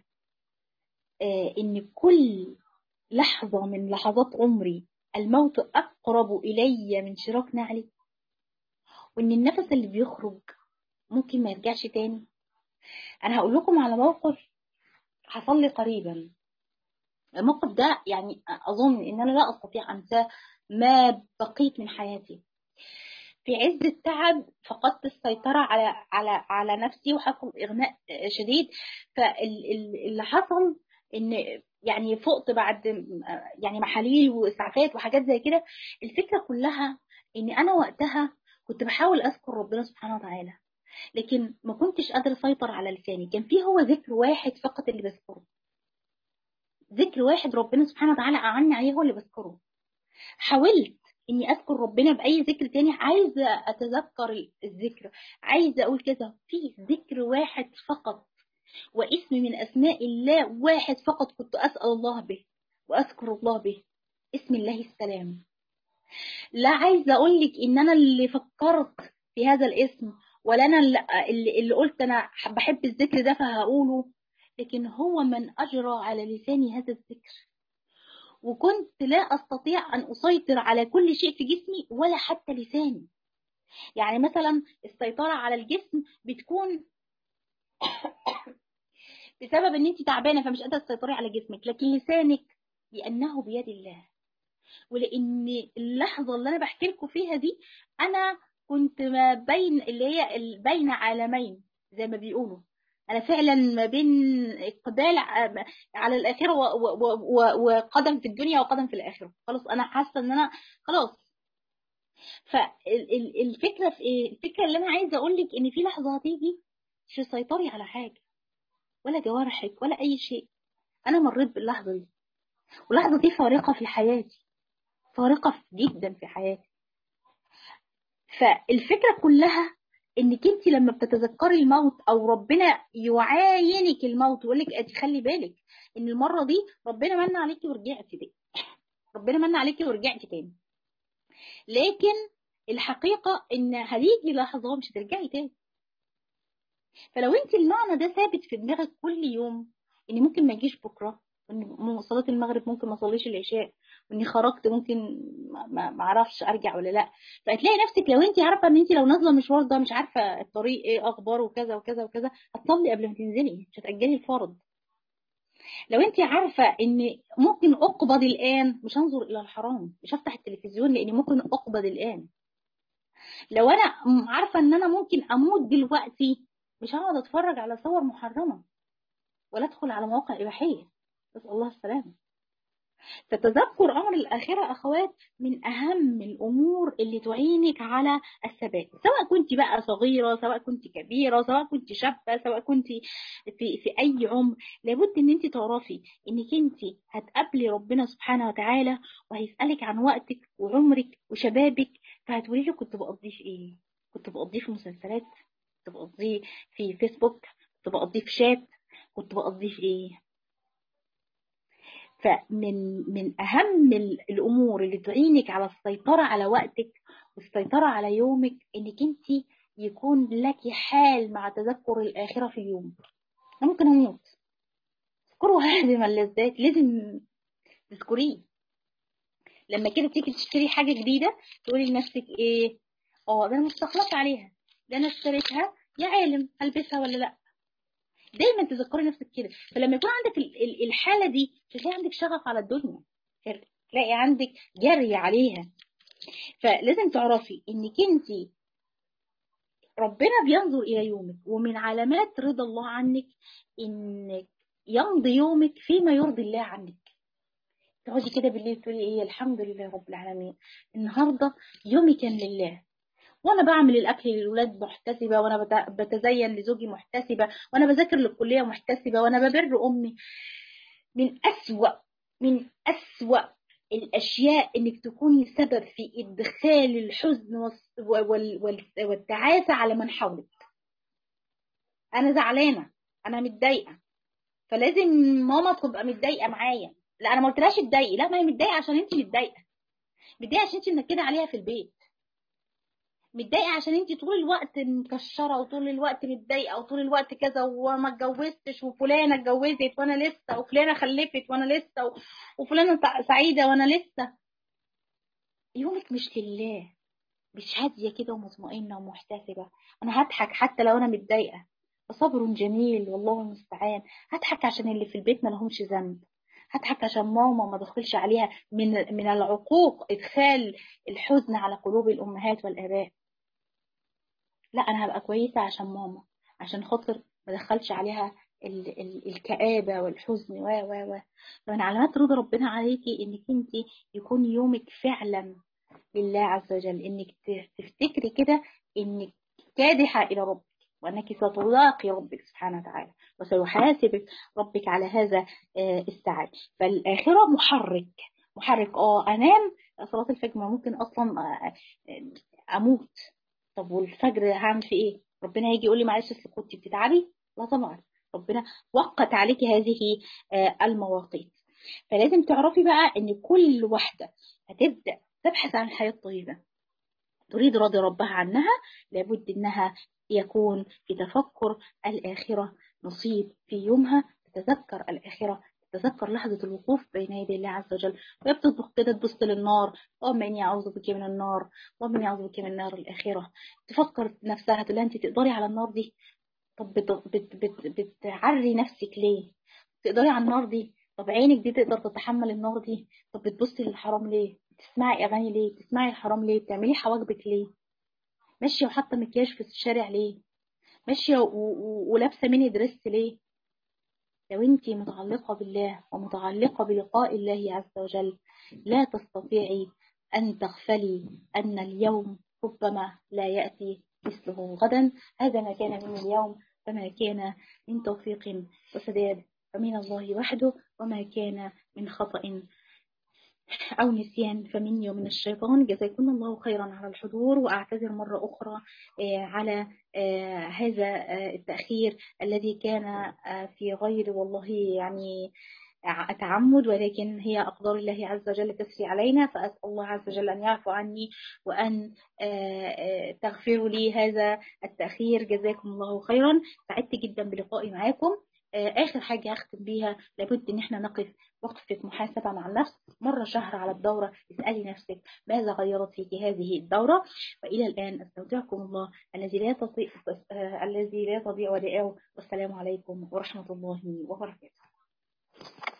آه ان كل لحظة من لحظات عمري الموت اقرب الي من شراك نعلي وان النفس اللي بيخرج ممكن ما يرجعش تاني انا هقول لكم على موقف حصل لي قريبا الموقف ده يعني اظن ان انا لا استطيع انساه ما بقيت من حياتي في عز التعب فقدت السيطرة على على على نفسي وحصل إغماء شديد فاللي حصل إن يعني فقت بعد يعني محاليل وإسعافات وحاجات زي كده الفكرة كلها إن أنا وقتها كنت بحاول أذكر ربنا سبحانه وتعالى لكن ما كنتش قادرة أسيطر على لساني كان فيه هو ذكر واحد فقط اللي بذكره ذكر واحد ربنا سبحانه وتعالى أعني عليه هو اللي بذكره حاولت اني اذكر ربنا باي ذكر تاني عايزه اتذكر الذكر عايزه اقول كذا في ذكر واحد فقط واسم من اسماء الله واحد فقط كنت اسال الله به واذكر الله به اسم الله السلام لا عايزه اقول لك ان انا اللي فكرت في هذا الاسم ولا انا اللي, اللي قلت انا بحب الذكر ده فهقوله لكن هو من اجرى على لساني هذا الذكر وكنت لا أستطيع أن أسيطر على كل شيء في جسمي ولا حتى لساني يعني مثلا السيطرة على الجسم بتكون بسبب ان انت تعبانة فمش قادرة تسيطري على جسمك لكن لسانك لأنه بيد الله ولأن اللحظة اللي أنا بحكي لكم فيها دي أنا كنت ما بين اللي هي بين عالمين زي ما بيقولوا انا فعلا ما بين اقبال على الاخره وقدم في الدنيا وقدم في الاخره خلاص انا حاسه ان انا خلاص فالفكره في ايه الفكره اللي انا عايزه اقول لك ان في لحظه هتيجي مش تسيطري على حاجه ولا جوارحك ولا اي شيء انا مريت باللحظه دي واللحظه دي فارقه في حياتي فارقه جدا في حياتي فالفكره كلها انك انت لما بتتذكري الموت او ربنا يعاينك الموت ويقول لك خلي بالك ان المره دي ربنا من عليكي ورجعتي دي ربنا من عليكي ورجعتي تاني لكن الحقيقه ان هتيجي لحظه مش هترجعي تاني فلو انت المعنى ده ثابت في دماغك كل يوم ان ممكن ما يجيش بكره وان صلاه المغرب ممكن ما اصليش العشاء واني خرجت ممكن ما اعرفش ارجع ولا لا فهتلاقي نفسك لو انت عارفه ان انت لو نازله مشوار ده مش عارفه الطريق ايه اخباره وكذا وكذا وكذا هتصلي قبل ما تنزلي مش هتاجلي الفرض لو انت عارفه ان ممكن اقبض الان مش هنظر الى الحرام مش هفتح التلفزيون لاني ممكن اقبض الان لو انا عارفه ان انا ممكن اموت دلوقتي مش هقعد اتفرج على صور محرمه ولا ادخل على مواقع اباحيه نسال الله السلامه فتذكر امر الاخره اخوات من اهم الامور اللي تعينك على الثبات سواء كنت بقى صغيره سواء كنت كبيره سواء كنت شابه سواء كنت في في اي عمر لابد ان انت تعرفي انك انت هتقابلي ربنا سبحانه وتعالى وهيسالك عن وقتك وعمرك وشبابك فهتقولي له كنت بقضيه في ايه كنت بقضيه في مسلسلات كنت بقضيه في فيسبوك كنت بقضيه في شات كنت بقضيه في ايه فمن من اهم الامور اللي تعينك على السيطره على وقتك والسيطره على يومك انك انت يكون لك حال مع تذكر الاخره في اليوم انا ممكن اموت اذكروا هذه اللذات لازم تذكريه لما كده تيجي تشتري حاجه جديده تقولي لنفسك ايه اه ده انا مستخلص عليها ده انا اشتريتها يا عالم هلبسها ولا لا دايما تذكري نفسك كده فلما يكون عندك الحاله دي تلاقي عندك شغف على الدنيا تلاقي عندك جري عليها فلازم تعرفي انك انت ربنا بينظر الى يومك ومن علامات رضا الله عنك انك يمضي يومك فيما يرضي الله عنك تقعدي كده بالليل تقولي ايه الحمد لله رب العالمين النهارده يومي كان لله وانا بعمل الاكل للولاد محتسبه وانا بتزين لزوجي محتسبه وانا بذاكر للكليه محتسبه وانا ببر امي من اسوا من اسوا الاشياء انك تكوني سبب في ادخال الحزن والتعاسه على من حولك انا زعلانه انا متضايقه فلازم ماما تبقى متضايقه معايا لا انا ما قلتلهاش اتضايقي لا ما هي متضايقه عشان انت متضايقه متضايقه عشان انت منكده عليها في البيت متضايقه عشان انت طول الوقت مكشره وطول الوقت متضايقه وطول الوقت كذا وما اتجوزتش وفلانه اتجوزت وانا لسه وفلانه خلفت وانا لسه وفلانه سعيده وانا لسه يومك مش لله مش هاديه كده ومطمئنه ومحتسبه انا هضحك حتى لو انا متضايقه صبر جميل والله المستعان هضحك عشان اللي في البيت ما لهمش ذنب هضحك عشان ماما ما دخلش عليها من من العقوق ادخال الحزن على قلوب الامهات والاباء لا انا هبقى كويسه عشان ماما عشان خاطر ما دخلش عليها ال ال الكآبة والحزن و و و فمن علامات رضا ربنا عليكي انك انت يكون يومك فعلا لله عز وجل انك تفتكري كده انك كادحة الى ربك وانك ستلاقي ربك سبحانه وتعالى وسيحاسبك ربك على هذا السعي فالاخره محرك محرك اه انام صلاه الفجر ممكن اصلا اموت طب والفجر هعمل في ايه ربنا هيجي يقول لي معلش اصل كنت بتتعبي لا طبعا ربنا وقت عليك هذه المواقيت فلازم تعرفي بقى ان كل واحده هتبدا تبحث عن الحياه الطيبه تريد رضي ربها عنها لابد انها يكون في تفكر الآخرة نصيب في يومها تتذكر الآخرة تتذكر لحظة الوقوف بين يدي الله عز وجل وهي بتطبخ كده تبص للنار اللهم إني أعوذ بك من النار اللهم إني أعوذ بك من نار الآخرة تفكر نفسها تقول أنت تقدري على النار دي طب بت بت بت بتعري نفسك ليه تقدري على النار دي طب عينك دي تقدر تتحمل النار دي طب بتبصي للحرام ليه بتسمعي أغاني ليه بتسمعي الحرام ليه بتعملي حواجبك ليه ماشية وحاطة مكياج في الشارع ليه ماشية ولابسة ميني دريس ليه لو انت متعلقة بالله ومتعلقة بلقاء الله عز وجل لا تستطيعي أن تغفلي أن اليوم ربما لا يأتي مثله غدا هذا ما كان من اليوم فما كان من توفيق وسداد فمن الله وحده وما كان من خطأ أو نسيان فمني ومن الشيطان جزاكم الله خيرا على الحضور وأعتذر مرة أخرى على هذا التأخير الذي كان في غير والله يعني تعمد ولكن هي أقدار الله عز وجل تسري علينا فأسأل الله عز وجل أن يعفو عني وأن تغفروا لي هذا التأخير جزاكم الله خيرا سعدت جدا بلقائي معاكم آخر حاجة هختم بيها لابد إن احنا نقف وقفة محاسبة مع النفس مرة شهر على الدورة اسألي نفسك ماذا غيرت فيك هذه الدورة وإلى الآن أستودعكم الله الذي لا تضيع الذي لا تضيع ودائعه والسلام عليكم ورحمة الله وبركاته